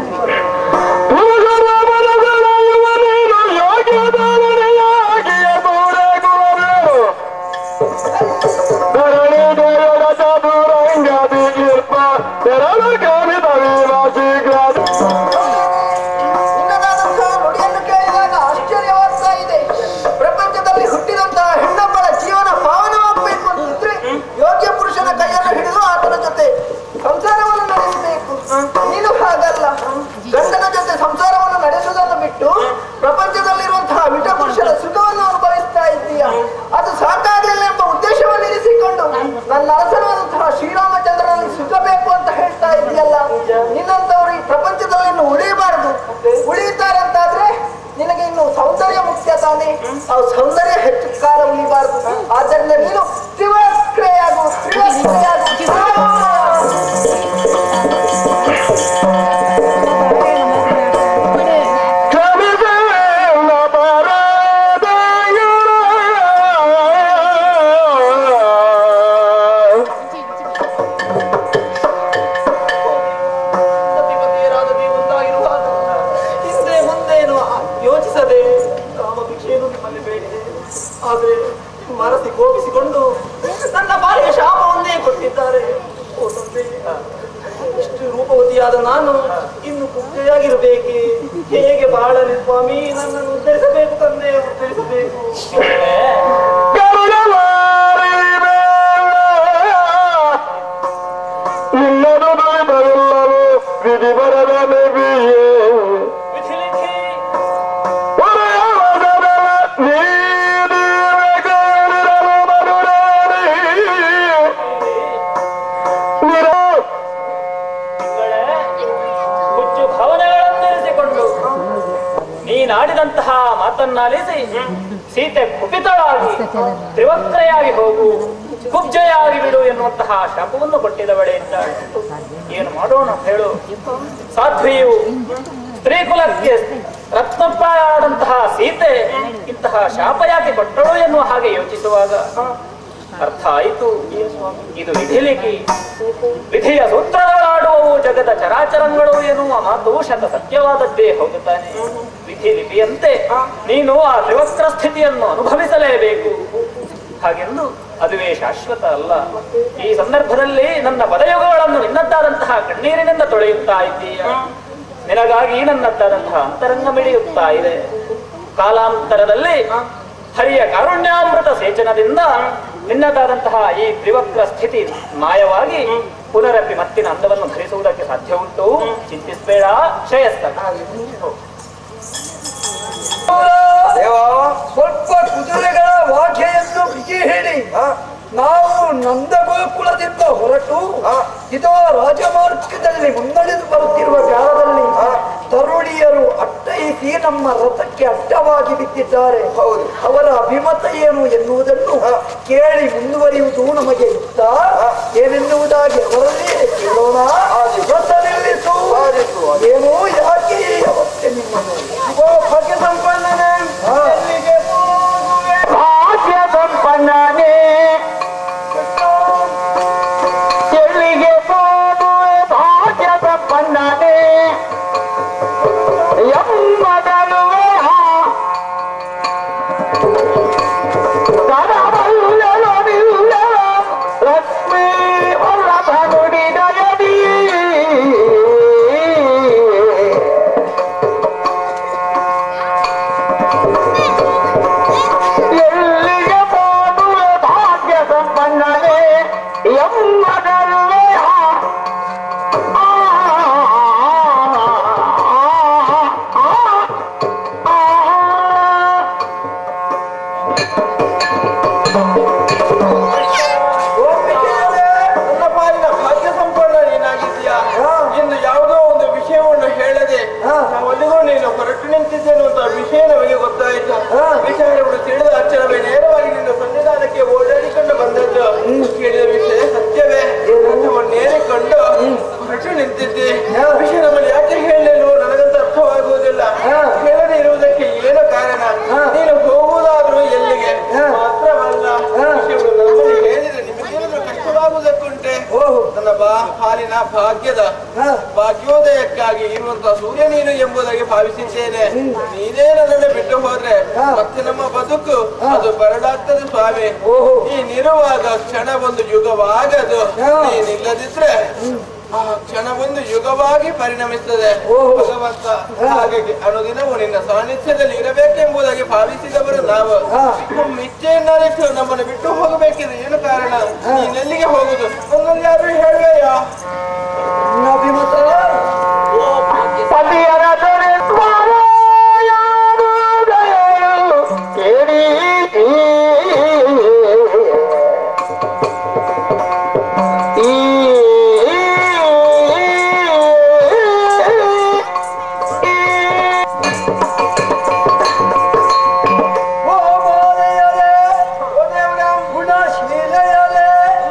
ನಿನ್ನದಾದಂತಹ ನುಡಿಯನ್ನು ಕೇಳಿದಾಗ ಆಶ್ಚರ್ಯವಾಗ್ತಾ ಇದೆ ಪ್ರಪಂಚದಲ್ಲಿ ಹುಟ್ಟಿದಂತಹ ಹೆಣ್ಣೊಬ್ಬಳ ಜೀವನ ಪಾವನವಾಗಬೇಕು ಅಂತಿದ್ರೆ ಯೋಗ್ಯ ಪುರುಷನ ಕೈಯನ್ನು ಹಿಡಿದು ಆತನ ಜೊತೆ ಸಂಸಾರವನ್ನು ನಡೆಸಬೇಕು ನೀನು ಹಾಗಲ್ಲ ಗಂಡನ ಜೊತೆ ಸಂಸಾರವನ್ನು ನಡೆಸುವುದನ್ನು ಬಿಟ್ಟು ಪ್ರಪಂಚದಲ್ಲಿರುವಂತಹ ವಿಟ ಪುರುಷರ ಸುಖವನ್ನು ಅನುಭವಿಸ್ತಾ ಇದ್ದೀಯ ಅದು ಸಾಕಾಗಲಿಲ್ಲ ಎಂಬ ಉದ್ದೇಶವನ್ನು ಇರಿಸಿಕೊಂಡು ನನ್ನ ಅರಸನಾದಂತಹ ಶ್ರೀರಾಮಚಂದ್ರನಲ್ಲಿ ಸುಖ ಬೇಕು ಅಂತ ಹೇಳ್ತಾ ಇದೆಯಲ್ಲ ನಿನ್ನಂತವರು ಈ ಪ್ರಪಂಚದಲ್ಲಿ ಇನ್ನು ಉಳಿಯಬಾರದು ಉಳಿಯುತ್ತಾರೆ ಅಂತಾದ್ರೆ ನಿನಗೆ ಇನ್ನು ಸೌಂದರ್ಯ ಮುಖ್ಯ ತಾನೆ ಆ ಸೌಂದರ್ಯ ಹೆಚ್ಚು ಕಾಲ ಉಳಿಬಾರದು ಆದ್ದರಿಂದ ನೀನು ತ್ರಿವಕ್ರೆಯಾಗು ತ್ರಿವಕ್ರೆಯಾಗು ಸತಿಪತಿಯರಾದ ನೀವುಂಟಾಗಿರುವಾಗ ಹಿಂದೆ ಮುಂದೇನು ಯೋಚಿಸದೆ ಕಾಮ ಭಿಕ್ಷೆಯನ್ನು ನಿಮ್ಮಲ್ಲಿ ಬೇಡಿದೆ ಆದ್ರೆ ಮರಸಿ ಕೋಪಿಸಿಕೊಂಡು ನನ್ನ ಬಾಯಿಗೆ ಶಾಪವನ್ನೇ ಕೊಟ್ಟಿದ್ದಾರೆ ಓ ತಂದೆ ಇಷ್ಟು ರೂಪವತಿಯಾದ ನಾನು ಇನ್ನು ಕುಬ್ಜೆಯಾಗಿರಬೇಕೆ ಹೇಗೆ ಬಾಳಲಿ ಸ್ವಾಮಿ ನನ್ನನ್ನು ಉದ್ಧರಿಸಬೇಕು ತಂದೆ ಉದ್ಧರಿಸಬೇಕು ನಿನ್ನದು ಬರಲ್ಲವು ವಿಧಿ ಬರದ ನಬಿಯೇ ವಿಧಿಲಿಖಿ ತಿಂಗಳೇ ಹುಚ್ಚು ಭಾವನೆಗಳನ್ನಿರಿಸಿಕೊಂಡು ನೀನಾಡಿದಂತಹ ಮಾತನ್ನಾಲಿಸಿ ಸೀತೆ ಕುಪಿತಳಾಗಿ ತ್ರಿವಕ್ರೆಯಾಗಿ ಹೋಗು ಕುಬ್ಜೆಯಾಗಿ ಬಿಡು ಎನ್ನುವಂತಹ ಶಾಪವನ್ನು ಕೊಟ್ಟಿದವಳೆ ಇದ್ದಾಳೆ ಏನು ಮಾಡೋಣ ಹೇಳು ಸಾಧ್ವಿಯು ಸ್ತ್ರೀ ಕುಲಕ್ಕೆ ರತ್ನಪ್ರಾಯಾದಂತಹ ಸೀತೆ ಇಂತಹ ಶಾಪ ಯಾಕೆ ಕೊಟ್ಟಳು ಎನ್ನುವ ಹಾಗೆ ಯೋಚಿಸುವಾಗ ಅರ್ಥ ಆಯಿತು ಇದು ವಿಧಿಲಿಖಿ ವಿಧಿಯ ಸೂತ್ರಗಳಾಡುವವು ಜಗದ ಚರಾಚರಗಳು ಎನ್ನುವ ಮಾತು ಶತ ಸತ್ಯವಾದದ್ದೇ ಹೋಗುತ್ತಾನೆ ವಿಧಿ ಲಿಪಿಯಂತೆ ನೀನು ಆ ತ್ರಿವಕ್ರ ಸ್ಥಿತಿಯನ್ನು ಅನುಭವಿಸಲೇಬೇಕು ಹಾಗೆಂದು ಅದುವೇ ಶಾಶ್ವತ ಅಲ್ಲ ಈ ಸಂದರ್ಭದಲ್ಲಿ ನನ್ನ ಪದಯುಗಗಳನ್ನು ನಿನ್ನದ್ದಾದಂತಹ ಕಣ್ಣೀರಿನಿಂದ ತೊಳೆಯುತ್ತಾ ಇದ್ದೀಯ ನಿನಗಾಗಿ ನನ್ನದ್ದಾದಂತಹ ಅಂತರಂಗ ಮಿಡಿಯುತ್ತಾ ಇದೆ ಕಾಲಾಂತರದಲ್ಲಿ ಹರಿಯ ಕಾರುಣ್ಯಾಮೃತ ಸೇಚನದಿಂದ ನಿನ್ನದಾದಂತಹ ಈ ತ್ರಿವಕ್ರ ಸ್ಥಿತಿ ಮಾಯವಾಗಿ ಪುನರಪಿ ಮತ್ತಿನ ಅಂದವನ್ನು ಧರಿಸುವುದಕ್ಕೆ ಸಾಧ್ಯ ಉಂಟು ಚಿಂತಿಸಬೇಡ ಶ್ರೇಯಸ್ತ ಸ್ವಲ್ಪ ಕುದುರೆಗಳ ವಾಕ್ಯೆಯನ್ನು ಬಿಗಿ ಹೇಳಿ ನಾವು ನಂದಗೋ ನಂದಗೋಕುಲದಿಂದ ಹೊರಟು ಇದೋ ರಾಜಮಾರ್ಗದಲ್ಲಿ ಮುನ್ನಡೆದು ಬರುತ್ತಿರುವ ಕಾಲದಲ್ಲಿ ತರುಣಿಯರು ಅಟ್ಟೈಸಿ ನಮ್ಮ ರಥಕ್ಕೆ ಅಡ್ಡವಾಗಿ ಬಿದ್ದಿದ್ದಾರೆ ಹೌದು. ಅವರ ಅಭಿಮತ ಏನು ಎನ್ನುವುದನ್ನು ಕೇಳಿ ಮುಂದುವರಿಯುವುದು ನಮಗೆ ಇಷ್ಟ ಏನೆನ್ನುವುದಾಗಿ ಅವರಲ್ಲಿ ಕೇಳೋಣ ರಥ ನಿಲ್ಲಿಸು ಏನು ಯಾಕೆ ಈ ಅವಸ್ಥೆ ನಿಮ್ಮನ್ನು ಓ ಭಾಗ್ಯ ಸಂಪನ್ನನೇ ಹಾ. ಎಲ್ಲಿಗೆ ಹೋಗುವೆ ಭಾಗ್ಯ ಸಂಪನ್ನನೇ ಎಲ್ಲಿಗೆ ಹೋಗುವೆ ಭಾಗ್ಯ ಸಂಪನ್ನನೇ ಎಂಬದನುವೆ ಕರವಲ್ಲಲು ನಿಲ್ಲಲು ಲಕ್ಷ್ಮೀ ವಲ್ಲಭ ನುಡಿದಯದಿ ಎಲ್ಲಿಗೆ ಹೋಗುವೆ ಭಾಗ್ಯ ಸಂಪನ್ನನೇ ಎಂಬದಲ್ವೇ ಆ, ಆ, ಆ, ಆ. ಗೋಪಿಕೆಯರೇ, ನನ್ನ ಪಾಲಿನ ಭಾಗ್ಯ ಸಂಪನ್ನ ನೀನಾಗಿದ್ದೀಯಾ ಹಾ. ಇನ್ನು ಯಾವುದೋ ಒಂದು ವಿಷಯವನ್ನು ಹೇಳದೆ ಹಾ. ನಾವಲ್ಲಿಗೂ ನೀನು ಹೊರಟು ನಿಂತಿದ್ದೇನು ಅಂತ ವಿಷಯ ನಮಗೆ ಗೊತ್ತಾಯಿತು ಹಾ. ವಿಚಾರಗಳು ತಿಳಿದ ಅಕ್ಷರವೇ ನೇರವಾಗಿ ನಿನ್ನ ಸನ್ನಿಧಾನಕ್ಕೆ ಓಡಾಡಿಕೊಂಡು ಬಂದದ್ದು ಕೇಳಿದ ವಿಷಯ ಸತ್ಯವೇ ರಥವನ್ನೇರಿಕೊಂಡು ಹೊರಟು ನಿಂತಿದ್ದೆ ಹಾ. ವಿಷಯ ನಮ್ಮಲ್ಲಿ ಯಾಕೆ ಹೇಳಲಿಲ್ವೋ ನನಗಂತ ಅರ್ಥವಾಗುವುದಿಲ್ಲ ಹಾ. ಹೇಳದೆ ಇರುವುದಕ್ಕೆ ಏನು ಕಾರಣ ಹಾ. ನೀನು ಹೋಗುವುದಾದ್ರೂ ಎಲ್ಲಿಗೆ ಹಾ. ಮಾತ್ರವಲ್ಲ ಹಾ. ವಿಷಯಗಳು ನಮ್ಮಲ್ಲಿ ಹೇಳಿದ್ರೆ ನಿಮಗೇನಾದ್ರೂ ಕಷ್ಟವಾಗುವುದಕ್ಕುಂಟೆ ಓಹೋ ನನ್ನ ಬಾ ಹಾಲಿನ ಭಾಗ್ಯದ ಹಾ. ಭಾಗ್ಯೋದಯಕ್ಕಾಗಿ ಇರುವಂತಹ ಸೂರ್ಯ ನೀನು ಎಂಬುದಾಗಿ ಭಾವಿಸಿದ್ದೇನೆ ನೀನೇ ನನ್ನನ್ನು ಬಿಟ್ಟು ಹೋದ್ರೆ ಹಾ. ಮತ್ತೆ ನಮ್ಮ ಬದುಕು ಹಾ. ಅದು ಬರಡಾಗ್ತದೆ ಸ್ವಾಮಿ ಓಹೋ. ನೀನಿರುವಾಗ ಕ್ಷಣ ಒಂದು ಯುಗವಾಗದು ಹಾ. ನೀನಿಲ್ಲದಿದ್ರೆ ಆ ಕ್ಷಣ ಒಂದು ಯುಗವಾಗಿ ಪರಿಣಮಿಸ್ತದೆ ಓಹೋ. ಭಗವಂತ ಹಾ. ಹಾಗಾಗಿ ಅನುದಿನವೂ ನಿನ್ನ ಸಾನ್ನಿಧ್ಯದಲ್ಲಿ ಇರಬೇಕೆಂಬುದಾಗಿ ಭಾವಿಸಿದವರು ನಾವು ಹಾ. ನಮ್ಮ ಇಚ್ಛೆಯನ್ನಾರಿಟ್ಟು ನಮ್ಮನ್ನು ಬಿಟ್ಟು ಹೋಗಬೇಕಿದ್ರೆ ಏನು ಕಾರಣ ನೀನೆಲ್ಲಿಗೆ ಹೋಗುದು ನನ್ನಲ್ಲಿ ಯಾರು ಹೇಳುವೆಯಾ ನಿನ್ನ ಅಭಿಮತ ಪತಿಯರ ದೊರೆ ಸ್ವಾಮಿಯಾಗುವುದೆಯೋ ಕೇಳಿ ಈ ಓ ಮಾಲೆಯರೇ, ಓ ದೇವರೇ, ಗುಣಶೀಲೆಯರೇ,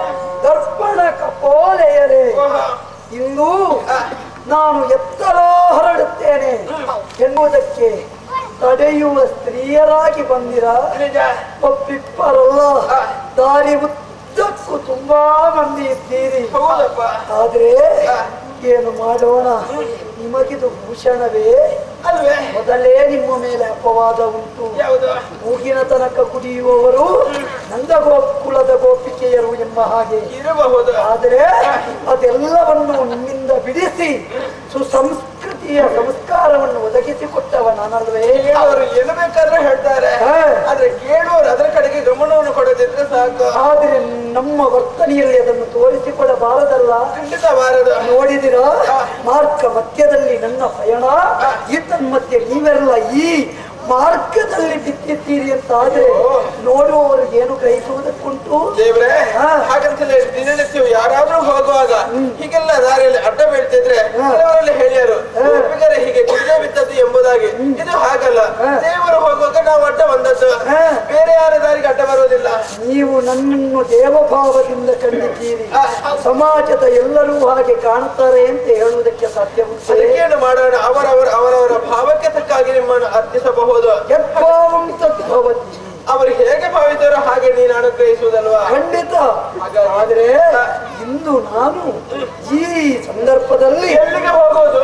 ದರ್ಪಣ ಕಪೋಲೆಯರೇ ಇಂದು ನಾನು ಎತ್ತಲೋ ಹೊರಡುತ್ತೇನೆ ಎನ್ನುವುದಕ್ಕೆ ತಡೆಯುವ ಸ್ತ್ರೀಯರಾಗಿ ಬಂದಿರ ನಿಜ ಒಪ್ಪಿಪ್ಪರಲ್ಲ ದಾರಿ ಉದ್ದಕ್ಕೂ ತುಂಬಾ ಮಂದಿ ಇದ್ದೀರಿ ಹೌದಪ್ಪ ಆದ್ರೆ ಏನು ಮಾಡೋಣ ನಿಮಗಿದು ಭೂಷಣವೇ ಅಲ್ವೇ ಮೊದಲೇ ನಿಮ್ಮ ಮೇಲೆ ಅಪವಾದ ಉಂಟು ಯಾವುದು ಮೂಗಿನ ತನಕ ಕುಡಿಯುವವರು ನಂದಗೋಕುಲದ ಗೋಪಿಕೆಯರು ಎಂಬ ಹಾಗೆ ಇರಬಹುದು ಆದರೆ ಅದೆಲ್ಲವನ್ನು ನಿಮ್ಮಿಂದ ಬಿಡಿಸಿ ಸುಸಂಸ್ಕೃತಿಯ ಸಂಸ್ಕಾರವನ್ನು ಒದಗಿಸಿಕೊಟ್ಟವ ನಾನಲ್ವೇ ಕೇಳುವವರು ಏನು ಬೇಕಾದ್ರೂ ಹೇಳ್ತಾರೆ ಹಾ. ಆದ್ರೆ ಕೇಳುವವರು ಅದರ ಕಡೆಗೆ ಗಮನವನ್ನು ಕೊಡದಿದ್ರೆ ಸಾಕು ಆದರೆ ನಮ್ಮ ವರ್ತನೆಯಲ್ಲಿ ಅದನ್ನು ತೋರಿಸಿಕೊಡಬಾರದಲ್ಲ ಖಂಡಿತ ಬಾರದು ನೋಡಿದಿರ ಮಾರ್ಗ ಮಧ್ಯದಲ್ಲಿ ನನ್ನ ಪಯಣ ಮಧ್ಯೆ ನೀವೆಲ್ಲ ಈ ಮಾರ್ಗದಲ್ಲಿ ಬಿದ್ದಿದ್ದೀರಿ ಅಂತ ಆದ್ರೆ ನೋಡುವವರು ಏನು ಗ್ರಹಿಸುವುದಕ್ಕುಂಟು ದೇವ್ರೆ ಹಾ. ಹಾಗಂತಲೇ ದಿನನಿತ್ಯ ಯಾರಾದ್ರೂ ಹೋಗುವಾಗ ಹೀಗೆಲ್ಲ ದಾರಿಯಲ್ಲಿ ಅಡ್ಡ ಬೀಳ್ತಿದ್ರೆ ಕೆಲವರಲ್ಲಿ ಹೇಳಿಯರು ಒಪ್ಪಿಗರೆ ಹೀಗೆ ಕುಡಿದೇ ಬಿದ್ದದ್ದು ಎಂಬುದಾಗಿ ಇದು ಹಾಗಲ್ಲ ದೇವರು ಹೋಗುವಾಗ ನಾವು ಅಡ್ಡ ಬಂದದ್ದು ಹಾ. ಬೇರೆ ಯಾರ ದಾರಿಗೆ ಅಡ್ಡ ಬರುವುದಿಲ್ಲ ನೀವು ನನ್ನನ್ನು ದೇವಭಾವದಿಂದ ಕಂಡಿದ್ದೀರಿ ಹಾ. ಸಮಾಜದ ಎಲ್ಲರೂ ಹಾಗೆ ಕಾಣುತ್ತಾರೆ ಅಂತ ಹೇಳುವುದಕ್ಕೆ ಸಾಧ್ಯವಿದೆ ಅದಕ್ಕೇನು ಮಾಡೋಣ ಅವರವರ ಅವರವರ ಭಾವಕ್ಕೆ ತಕ್ಕಾಗಿ ನಿಮ್ಮನ್ನು ಅರ್ಪಿಸಬಹುದು ಯದ್ಭಾವಂ ತದ್ಭವತಿ ಅವರು ಹೇಗೆ ಭಾವಿತಾರೋ ಹಾಗೆ ನೀನು ಅನುಗ್ರಹಿಸುವುದಲ್ವಾ ಖಂಡಿತ ಆದ್ರೆ ಇಂದು ನಾನು ಈ ಸಂದರ್ಭದಲ್ಲಿ ಎಲ್ಲಿಗೆ ಹೋಗುವುದು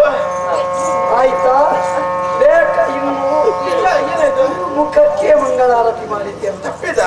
ಆಯ್ತಾ ಬೇಕ ಇನ್ನು ಇಲ್ಲ ಏನಾಯ್ತು ಮುಖಕ್ಕೆ ಮಂಗಳಾರತಿ ಮಾಡಿದ್ದೆ ಅಂತ ತಪ್ಪಿದ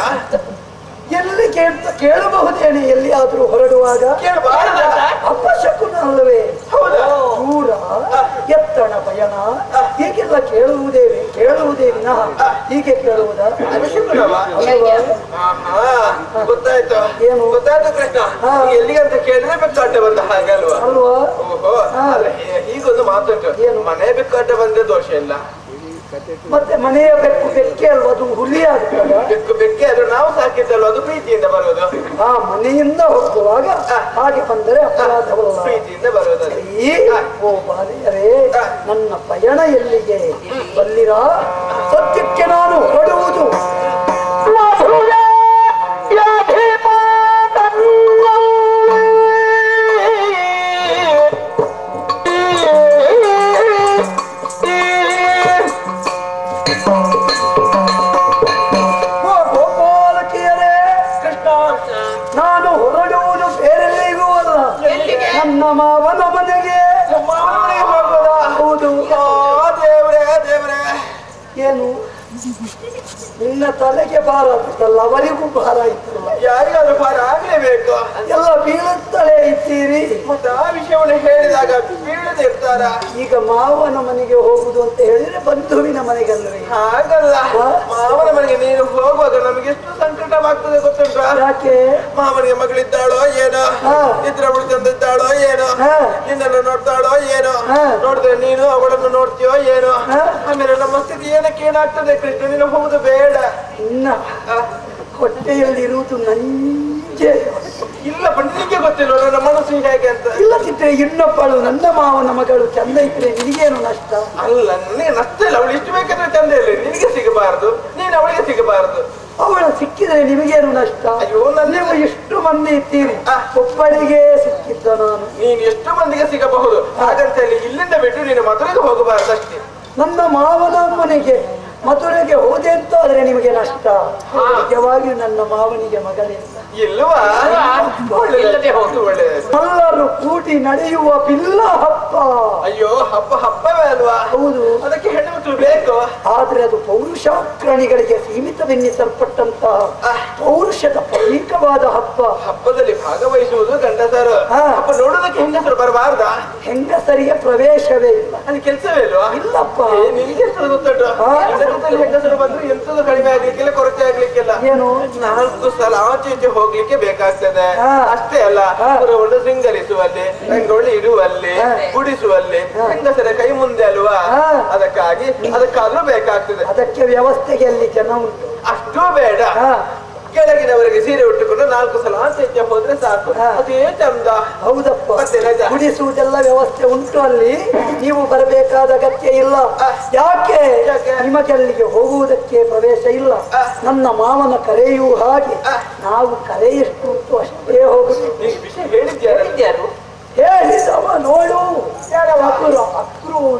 ಎಲ್ಲಿ ಕೇಳ್ತ ಕೇಳಬಹುದೇನೆ ಎಲ್ಲಿಯಾದ್ರೂ ಹೊರಡುವಾಗ ಕೇಳಬಾರದ ಅಪಶಕುನ ಅಲ್ಲವೇ ಹೌದಾ ದೂರ ಎತ್ತಣ ಪಯಣ ಹೀಗೆಲ್ಲ ಕೇಳುವುದೇ ಕೇಳುವುದೇ ವಿನಃ ಹೀಗೆ ಕೇಳುವುದ ಅಪಶಕುನವಾ? ಅಲ್ವಾ? ಆಹಾ, ಗೊತ್ತಾಯ್ತು ಏನು? ಗೊತ್ತಾಯ್ತು ಕೃಷ್ಣ ಹಾ. ಈಗ ಎಲ್ಲಿಗಂತ ಕೇಳಿದ್ರೆ ಬೆಕ್ಕಾಟ ಬಂದ ಹಾಗಲ್ವಾ ಅಲ್ವಾ ಓಹೋ ಹಾ. ಆದ್ರೆ ಹೀ- ಹೀಗೊಂದು ಮಾತುಂಟು ಏನು? ಮನೆ ಬೆಕ್ಕಾಟ ಬಂದ್ರೆ ದೋಷ ಇಲ್ಲ ಮತ್ತೆ ಮನೆಯ ಬೆಕ್ಕು ಬೆಕ್ಕೆ ಅಲ್ವಾ ಅದು ಹುಲಿ ಆಗ್ತದ ಬೆಕ್ಕು ಬೆಕ್ಕೆ ಆದ್ರೂ ನಾವು ಸಾಕಿದ್ದಲ್ಲ ಅದು ಪ್ರೀತಿಯಿಂದ ಬರೋದು ಆ ಮನೆಯಿಂದ ಹೋಗುವಾಗ ಹಾಗೆ ಬಂದರೆ ಅಪರಾಧವಲ್ಲ ಪ್ರೀತಿಯಿಂದ ಬರೋದು ಅದು. ಈ ಓ ಬಾಲಿಯರೇ ನನ್ನ ಪಯಣ ಎಲ್ಲಿಗೆ ಬಲ್ಲಿರಾ ಸತ್ಯಕ್ಕೆ ನಾನು ಹೊರಡುವುದು ಓ ಗೋಪಾಲಕಿಯರೇ ಕೃಷ್ಣ ನಾನು ಹೊರಡುವುದು ಬೇರೆಲ್ಲಿಗೂ ಅಲ್ಲ ನನ್ನ ಮಾವನ ಮನೆಗೆ ಮಾವನ ಮನೆಗೆ ಹೋಗೋದಾ? ಹೌದು ಆ ದೇವ್ರೇ ದೇವ್ರೇ ಏನು ನಿನ್ನ ತಲೆಗೆ ಭಾರ ಆಗ್ತಲ್ಲ ಅವರಿಗೂ ಭಾರ ಇತ್ತಲ್ಲ ಯಾರಿಗಾದ್ರೂ ಭಾರ ಆಗ್ಲೇಬೇಕು ಎಲ್ಲ ಬೀಳುತ್ತಲೇ ಇದ್ದೀರಿ ಮತ್ತೆ ಆ ವಿಷಯವನ್ನು ಹೇಳಿದಾಗ ಬೀಳದೆ ಇರ್ತಾರ ಈಗ ಮಾವನ ಮನೆಗೆ ಹೋಗುದು ಅಂತ ಹೇಳಿದ್ರೆ ಬಂಧುವಿನ ಮನೆಗಲ್ರಿ ಹಾಗಲ್ಲ ಮಾವನ ಮನೆಗೆ ನೀನು ಹೋಗುವಾಗ ನಮಗೆ ಎಷ್ಟು ಸಂಕಟವಾಗ್ತದೆ ಗೊತ್ತುಂಟ ಯಾಕೆ ಮಾವನಿಗೆ ಮಗಳಿದ್ದಾಳೋ ಏನೋ ಹಾ. ಇದ್ರ ಅವಳು ತಂದಿದ್ದಾಳೋ ಏನೋ ಹಾ. ನಿನ್ನನ್ನು ನೋಡ್ತಾಳೋ ಏನೋ ಹಾ. ನೋಡಿದ್ರೆ ನೀನು ಅವಳನ್ನು ನೋಡ್ತೀಯೋ ಏನೋ ಹಾ. ಆಮೇಲೆ ನಮ್ಮ ಸ್ಥಿತಿ ಏನಕ್ಕೆ ಏನಾಗ್ತದೆ ಕೃಷ್ಣ ನೀನು ಹೋಗುದು ಬೇಡ ಇನ್ನ ಆ, ಹೊಟ್ಟೆಯಲ್ಲಿರುವುದು ನಂಜೆ ಇಲ್ಲಪ್ಪ ನಿನಗೆ ಗೊತ್ತಿಲ್ಲ ನನ್ನ ಮನಸ್ಸು ಹೇಗೆ ಅಂತ ಇಲ್ಲದಿದ್ರೆ ಇನ್ನೊಬ್ಬಳು ನನ್ನ ಮಾವನ ಮಗಳು ಚಂದ ಇದ್ರೆ ನಿನಗೇನು ನಷ್ಟ ಅಲ್ಲ ನನಗೆ ನಷ್ಟ ಇಲ್ಲ ಅವಳು ಇಷ್ಟು ಬೇಕಾದ್ರೆ ತಂದೆ ಇಲ್ಲ ನಿನಗೆ ಸಿಗಬಾರದು ನೀನು ಅವಳಿಗೆ ಸಿಗಬಾರದು ಅವಳು ಸಿಕ್ಕಿದ್ರೆ ನಿಮಗೇನು ನಷ್ಟ ಅಯ್ಯೋ ನನ್ನ ನೀವು ಎಷ್ಟು ಮಂದಿ ಇದ್ದೀರಿ ಆ. ಒಬ್ಬಳಿಗೆ ಸಿಕ್ಕಿದ್ದ ನಾನು ನೀನು ಎಷ್ಟು ಮಂದಿಗೆ ಸಿಗಬಹುದು ಹಾಗಂತ ಹೇಳಿ ಇಲ್ಲಿಂದ ಬಿಟ್ಟು ನೀನು ಮದುವೆಗೆ ಹೋಗಬಾರದು ಅಷ್ಟೇ ನನ್ನ ಮಾವನ ಮನೆಗೆ ಮಥುರೆಗೆ ಹೋದೆ ಅಂತ ಆದ್ರೆ ನಿಮಗೆ ನಷ್ಟ ನಿಜವಾಗಿಯೂ ನನ್ನ ಮಾವನಿಗೆ ಮಗಳಿಲ್ಲ ಇಲ್ವಾ ಇಲ್ಲದೆ ಹೋಗು. ಒಳ್ಳೆಯದು ಎಲ್ಲರೂ ಕೂಡಿ ನಡೆಯುವ ಬಿಲ್ಲ ಹಬ್ಬ ಅಯ್ಯೋ ಹಬ್ಬ ಹಬ್ಬವೇ ಅಲ್ವಾ ಹೌದು ಅದಕ್ಕೆ ಹೆಣ್ಣು ಮಕ್ಕಳು ಬೇಕು ಆದ್ರೆ ಅದು ಪೌರುಷಾಗ್ರಣಿಗಳಿಗೆ ಸೀಮಿತವೆನ್ನಿಸಲ್ಪಟ್ಟಂತಹ ಪೌರುಷದ ಪ್ರತೀಕವಾದ ಹಬ್ಬ ಹಬ್ಬದಲ್ಲಿ ಭಾಗವಹಿಸುವುದು ಗಂಡಸರು ಹಾ. ಹಬ್ಬ ನೋಡೋದಕ್ಕೆ ಹೆಂಗಸರು ಬರಬಾರ್ದಾ ಹೆಂಗಸರಿಗೆ ಪ್ರವೇಶವೇ ಇಲ್ಲ ಅಲ್ಲಿ ಕೆಲಸವೇ ಇಲ್ವಾ ಇಲ್ಲಪ್ಪ ಏ, ನಿನಗೆ ಎಂತದು ಗೊತ್ತುಂಟು ಹಾ. ಹೆಂಗಸರಲ್ಲಿ ಹೆಂಗಸರು ಬಂದ್ರೆ ಎಂತದು ಕಡಿಮೆ ಆಗ್ಲಿಕ್ಕಿಲ್ಲ ಕೊರತೆ ಆಗ್ಲಿಕ್ಕಿಲ್ಲ ಏನು ನಾಲ್ಕು ಸಲ ಆಚೆ ಈಚೆ ಹೋಗ್ಲಿಕ್ಕೆ ಬೇಕಾಗ್ತದೆ ಹಾ. ಅಷ್ಟೇ ಅಲ್ಲ ಹಾ. ಪುರವನ್ನು ಶೃಂಗರಿಸುವಲ್ಲಿ ರಂಗೋಳಿ ಇಡುವಲ್ಲಿ ಹಾ. ಗುಡಿಸುವಲ್ಲಿ ಹಾ. ಹೆಂಗಸರ ಕೈ ಮುಂದೆ ಅಲ್ವಾ ಹಾ. ಅದಕ್ಕಾಗಿ ಅದಕ್ಕಾದ್ರೂ ಬೇಕಾಗ್ತದೆ ಅದಕ್ಕೆ ವ್ಯವಸ್ಥೆಗೆ ಅಲ್ಲಿ ಜನ ಉಂಟು ಅಷ್ಟೂ ಬೇಡ ಹಾ ಕೆಳಗಿನವರಿಗೆ ಸೀರೆ ಉಟ್ಟುಕೊಂಡು ನಾಲ್ಕು ಸಲ ಆಚೆ ಈಚೆ ಹೋದ್ರೆ ಸಾಕು ಹಾ. ಅದೇ ಚಂದ ಹೌದಪ್ಪ ಮತ್ತೆ ರಜಾ. ಗುಡಿಸುವುದೆಲ್ಲ ವ್ಯವಸ್ಥೆ ಉಂಟು ಅಲ್ಲಿ ನೀವು ಬರಬೇಕಾದ ಅಗತ್ಯ ಇಲ್ಲ ಆ. ಯಾಕೆ ಯಾಕೆ? ನಿಮಗೆ ಅಲ್ಲಿಗೆ ಹೋಗುವುದಕ್ಕೆ ಪ್ರವೇಶ ಇಲ್ಲ ಆ. ನನ್ನ ಮಾವನ ಕರೆಯೂ ಹಾಗೆ ಆ. ನಾವು ಕರೆ ಎಷ್ಟು ಉಂಟು ಅಷ್ಟೇ ಹೋಗುದು ಈ ವಿಷಯ ಹೇಳಿದ್ಯಾರ ಹೇಳಿದ್ಯಾರು ಹೇಳಿದವ ನೋಡು ಅಕ್ರೂರ ಅಕ್ರೂರ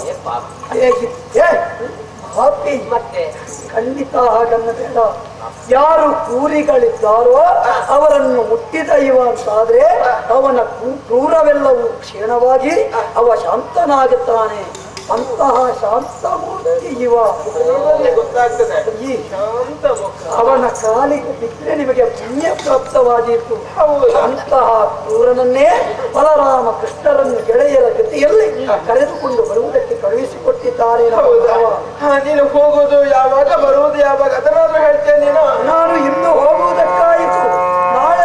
ಹೇಗಿದ್ದೆ ಹಾಪಿ ಮತ್ತೆ ಖಂಡಿತ ಹಾಗನ್ನಬೇಡ ಯಾರು ಕೂರಿಗಳಿದ್ದಾರೋ ಅವರನ್ನು ಮುಟ್ಟಿದ ಇವ ಅಂತಾದ್ರೆ ಅವನ ಕ್ರೂ- ಕ್ರೂರವೆಲ್ಲವೂ ಕ್ಷೀಣವಾಗಿ ಅವ ಶಾಂತನಾಗುತ್ತಾನೆ ಅಂತಹ ಶಾಂತ ಮೂರ್ತಿ ಇವ ನೋಡೋದೇ ಗೊತ್ತಾಗ್ತದೆ ಈ ಶಾಂತ ಮುಖ ಅವನ ಕಾಲಿಗೆ ಬಿದ್ದರೆ ನಿಮಗೆ ಪುಣ್ಯ ಪ್ರಾಪ್ತವಾದೀತು ಹೌದು. ಅಂತಹ ಕ್ರೂರನನ್ನೇ ಬಲರಾಮ ಕೃಷ್ಣರನ್ನು ಗೆಳೆಯರ ಜೊತೆಯಲ್ಲಿ ಕರೆದುಕೊಂಡು ಬರುವುದಕ್ಕೆ ಕಳುಹಿಸಿಕೊಟ್ಟಿದ್ದಾರೆ ನಮ್ಮ ಹೌದಾ ಮಾವ. ಹಾ, ನೀನು ಹೋಗೋದು ಯಾವಾಗ ಬರುವುದು ಯಾವಾಗ ಅದನ್ನಾದ್ರೂ ಹೇಳ್ತೇನೆ ನೀನು ನಾನು ಇನ್ನು ಹೋಗುವುದಕ್ಕಾಯಿತು ನಾಳೆ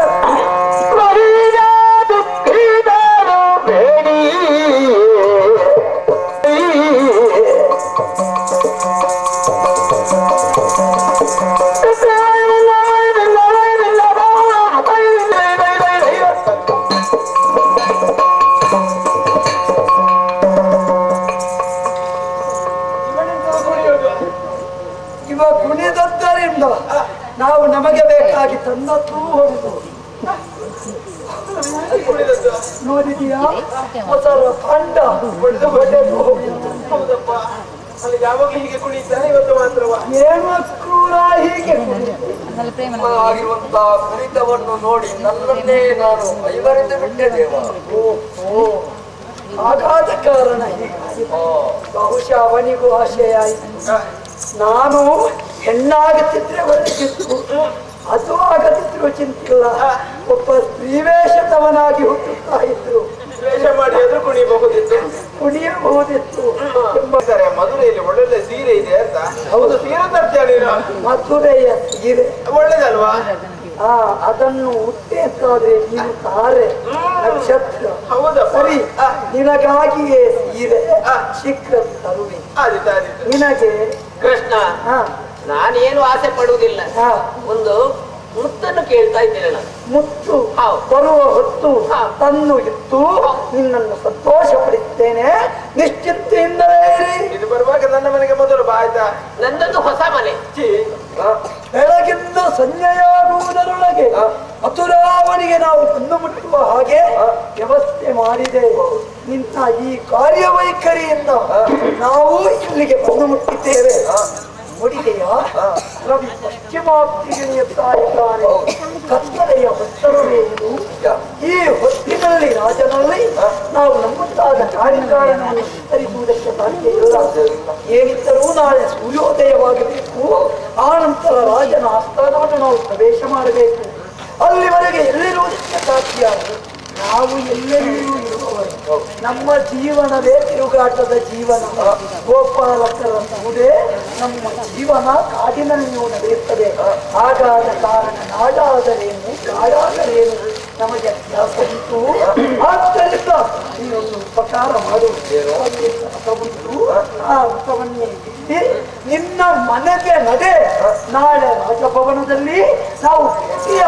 ಇವನಿಂದ ಕುಣಿಯೋದು. ಇವ ಕುಣಿದದ್ದರಿಂದ ನಾವು ನಮಗೆ ಬೇಕಾಗಿ ತನ್ನತ್ತೂ ಹೋಗುದು ಕುಣಿದದ್ದು. ನೋಡಿದೀಯಾ ಮೊಸರ ತಂಡ ಒಳ್ಳೆ ಹೊಡೆದು ಹೋಗುದು ಹೌದಪ್ಪ ಅಲ್ಲಿ ಯಾವಾಗಲೂ ಹೀಗೆ ಕುಣಿತಾನೆ ಇವತ್ತು ಮಾತ್ರವಾ ಏನು ಕ್ರೂರ ಹೀಗೆ ಕುಣಿಯುವುದು? ಆಗಿರುವಂತಹ ಕುರಿತವನ್ನು ನೋಡಿ ನನ್ನನ್ನೇ ನಾನು ಐವರಿಂದ ಬಿಟ್ಟೆ ದೇವ ಓ ಓ ಹಾಗಾದ ಕಾರಣ ಹೀಗಾಯಿತು ಬಹುಶಃ ಅವನಿಗೂ ಆಶಯ ಆಯಿತು ನಾನು ಹೆಣ್ಣಾಗುತ್ತಿದ್ರೆ ಒಳ್ಳೆದಿತ್ತು ಅದು ಆಗದಿದ್ರು ಚಿಂತಿಲ್ಲ ಒಬ್ಬ ಸ್ತ್ರೀವೇಷದವನಾಗಿ ಹುಟ್ಟುತ್ತಾ ಇದ್ರು ದ್ವೇಷ ಮಾಡಿ ಎದುರು ಕುಣಿಬಹುದಿತ್ತು ಕುಣಿಯಬಹುದಿತ್ತು ಎಂಬ ಇದ್ದಾರೆ, ಮಧುರೆಯಲ್ಲಿ ಒಳ್ಳೊಳ್ಳೆ ಸೀರೆ ಇದೆ ಅಂತ ಹೌದು ಸೀರೆ ತರ್ತೀಯ ನೀನು ಮಥುರೆಯ ಸೀರೆ ಒಳ್ಳೇದಲ್ವಾ ಆ ಅದನ್ನು ಹುಟ್ಟೆ ಅಂತಾದ್ರೆ ನೀನು ತಾರೆ ನಕ್ಷತ್ರ ಹೌದಪ್ಪ ಸರಿ ನಿನಗಾಗಿಯೇ ಸೀರೆ ಶೀಘ್ರ ತರುವೆ ಆದಿತ್ತು ಆದಿತ್ತು ನಿನಗೆ ಕೃಷ್ಣ ಹಾ ನಾನೇನು ಆಸೆ ಪಡುವುದಿಲ್ಲ ಹಾ ಒಂದು ಮುತ್ತನ್ನು ಕೇಳ್ತಾ ಇದ್ದೇನೆ ನಾನು ಮುತ್ತು ಹೌದು. ಬರುವ ಹೊತ್ತು ಹಾ. ತನ್ನು ಇತ್ತು ನಿನ್ನನ್ನು ಸಂತೋಷ ಪಡಿಸ್ತೇನೆ ನಿಶ್ಚಿಂತೆಯಿಂದಲೇ ಇರಿ ಇದು ಬರುವಾಗ ನನ್ನ ಮನೆಗೆ ಮೊದಲು ಬಾ ಆಯ್ತಾ ನನ್ನದು ಹೊಸ ಮನೆ ಬೆಳಗಿಂದ ಸಂಜೆಯಾಗುವುದರೊಳಗೆ ಮಥುರಾವನಿಗೆ ನಾವು ಬಂದು ಮುಟ್ಟುವ ಹಾಗೆ ವ್ಯವಸ್ಥೆ ಮಾಡಿದೆ ನಿನ್ನ ಈ ಕಾರ್ಯವೈಖರಿಯಿಂದ ನಾವು ಇಲ್ಲಿಗೆ ಬಂದು ಮುಟ್ಟಿದ್ದೇವೆ ನೋಡಿದೆಯಾ ರವಿ ಪಶ್ಚಿಮಾಪ್ತಿಗಿಳಿಯುತ್ತಾ ಇದ್ದಾನೆ ಕತ್ತಲೆಯ ಹೊತ್ತರವೇ ಇದು ಈ ಹೊತ್ತಿನಲ್ಲಿ ರಾಜನಲ್ಲಿ ನಾವು ನಮ್ಮದಾದ ಕಾರ್ಯಕಾರಣವನ್ನು ವಿಸ್ತರಿಸುವುದಕ್ಕೆ ಸಾಧ್ಯ ಇಲ್ಲ ಏನಿದ್ದರೂ ನಾಳೆ ಸೂರ್ಯೋದಯವಾಗಬೇಕು ಆ ನಂತರ ರಾಜನ ಆಸ್ಥಾನವನ್ನು ನಾವು ಪ್ರವೇಶ ಮಾಡಬೇಕು ಅಲ್ಲಿವರೆಗೆ ಎಲ್ಲಿರುವುದಕ್ಕೆ ಸಾಧ್ಯ ನಾವು ಎಲ್ಲೆಲ್ಲಿಯೂ ಇರುವವರು ನಮ್ಮ ಜೀವನವೇ ತಿರುಗಾಟದ ಜೀವನ ಗೋಪಾಲಕರ ಮುಂದೆ ನಮ್ಮ ಜೀವನ ಕಾಡಿನಲ್ಲಿಯೂ ನಡೆಯುತ್ತದೆ ಹಾಗಾದ ಕಾರಣ ನಾಡಾದರೇನು ಕಾಡಾದರೇನು ನಮಗೆ ಅಭ್ಯಾಸ ಉಂಟು ಆದ್ದರಿಂದ ನೀನೊಂದು ಉಪಕಾರ ಮಾಡು ಒಂದು ರಥ ಉಂಟು ಆ ರಥವನ್ನೇ ಬಿಟ್ಟು ನಿನ್ನ ಮನೆಗೆ ನಡೆ ನಾಳೆ ರಾಜಭವನದಲ್ಲಿ ನಾವು ಭೇಟಿಯಾಗೋಣ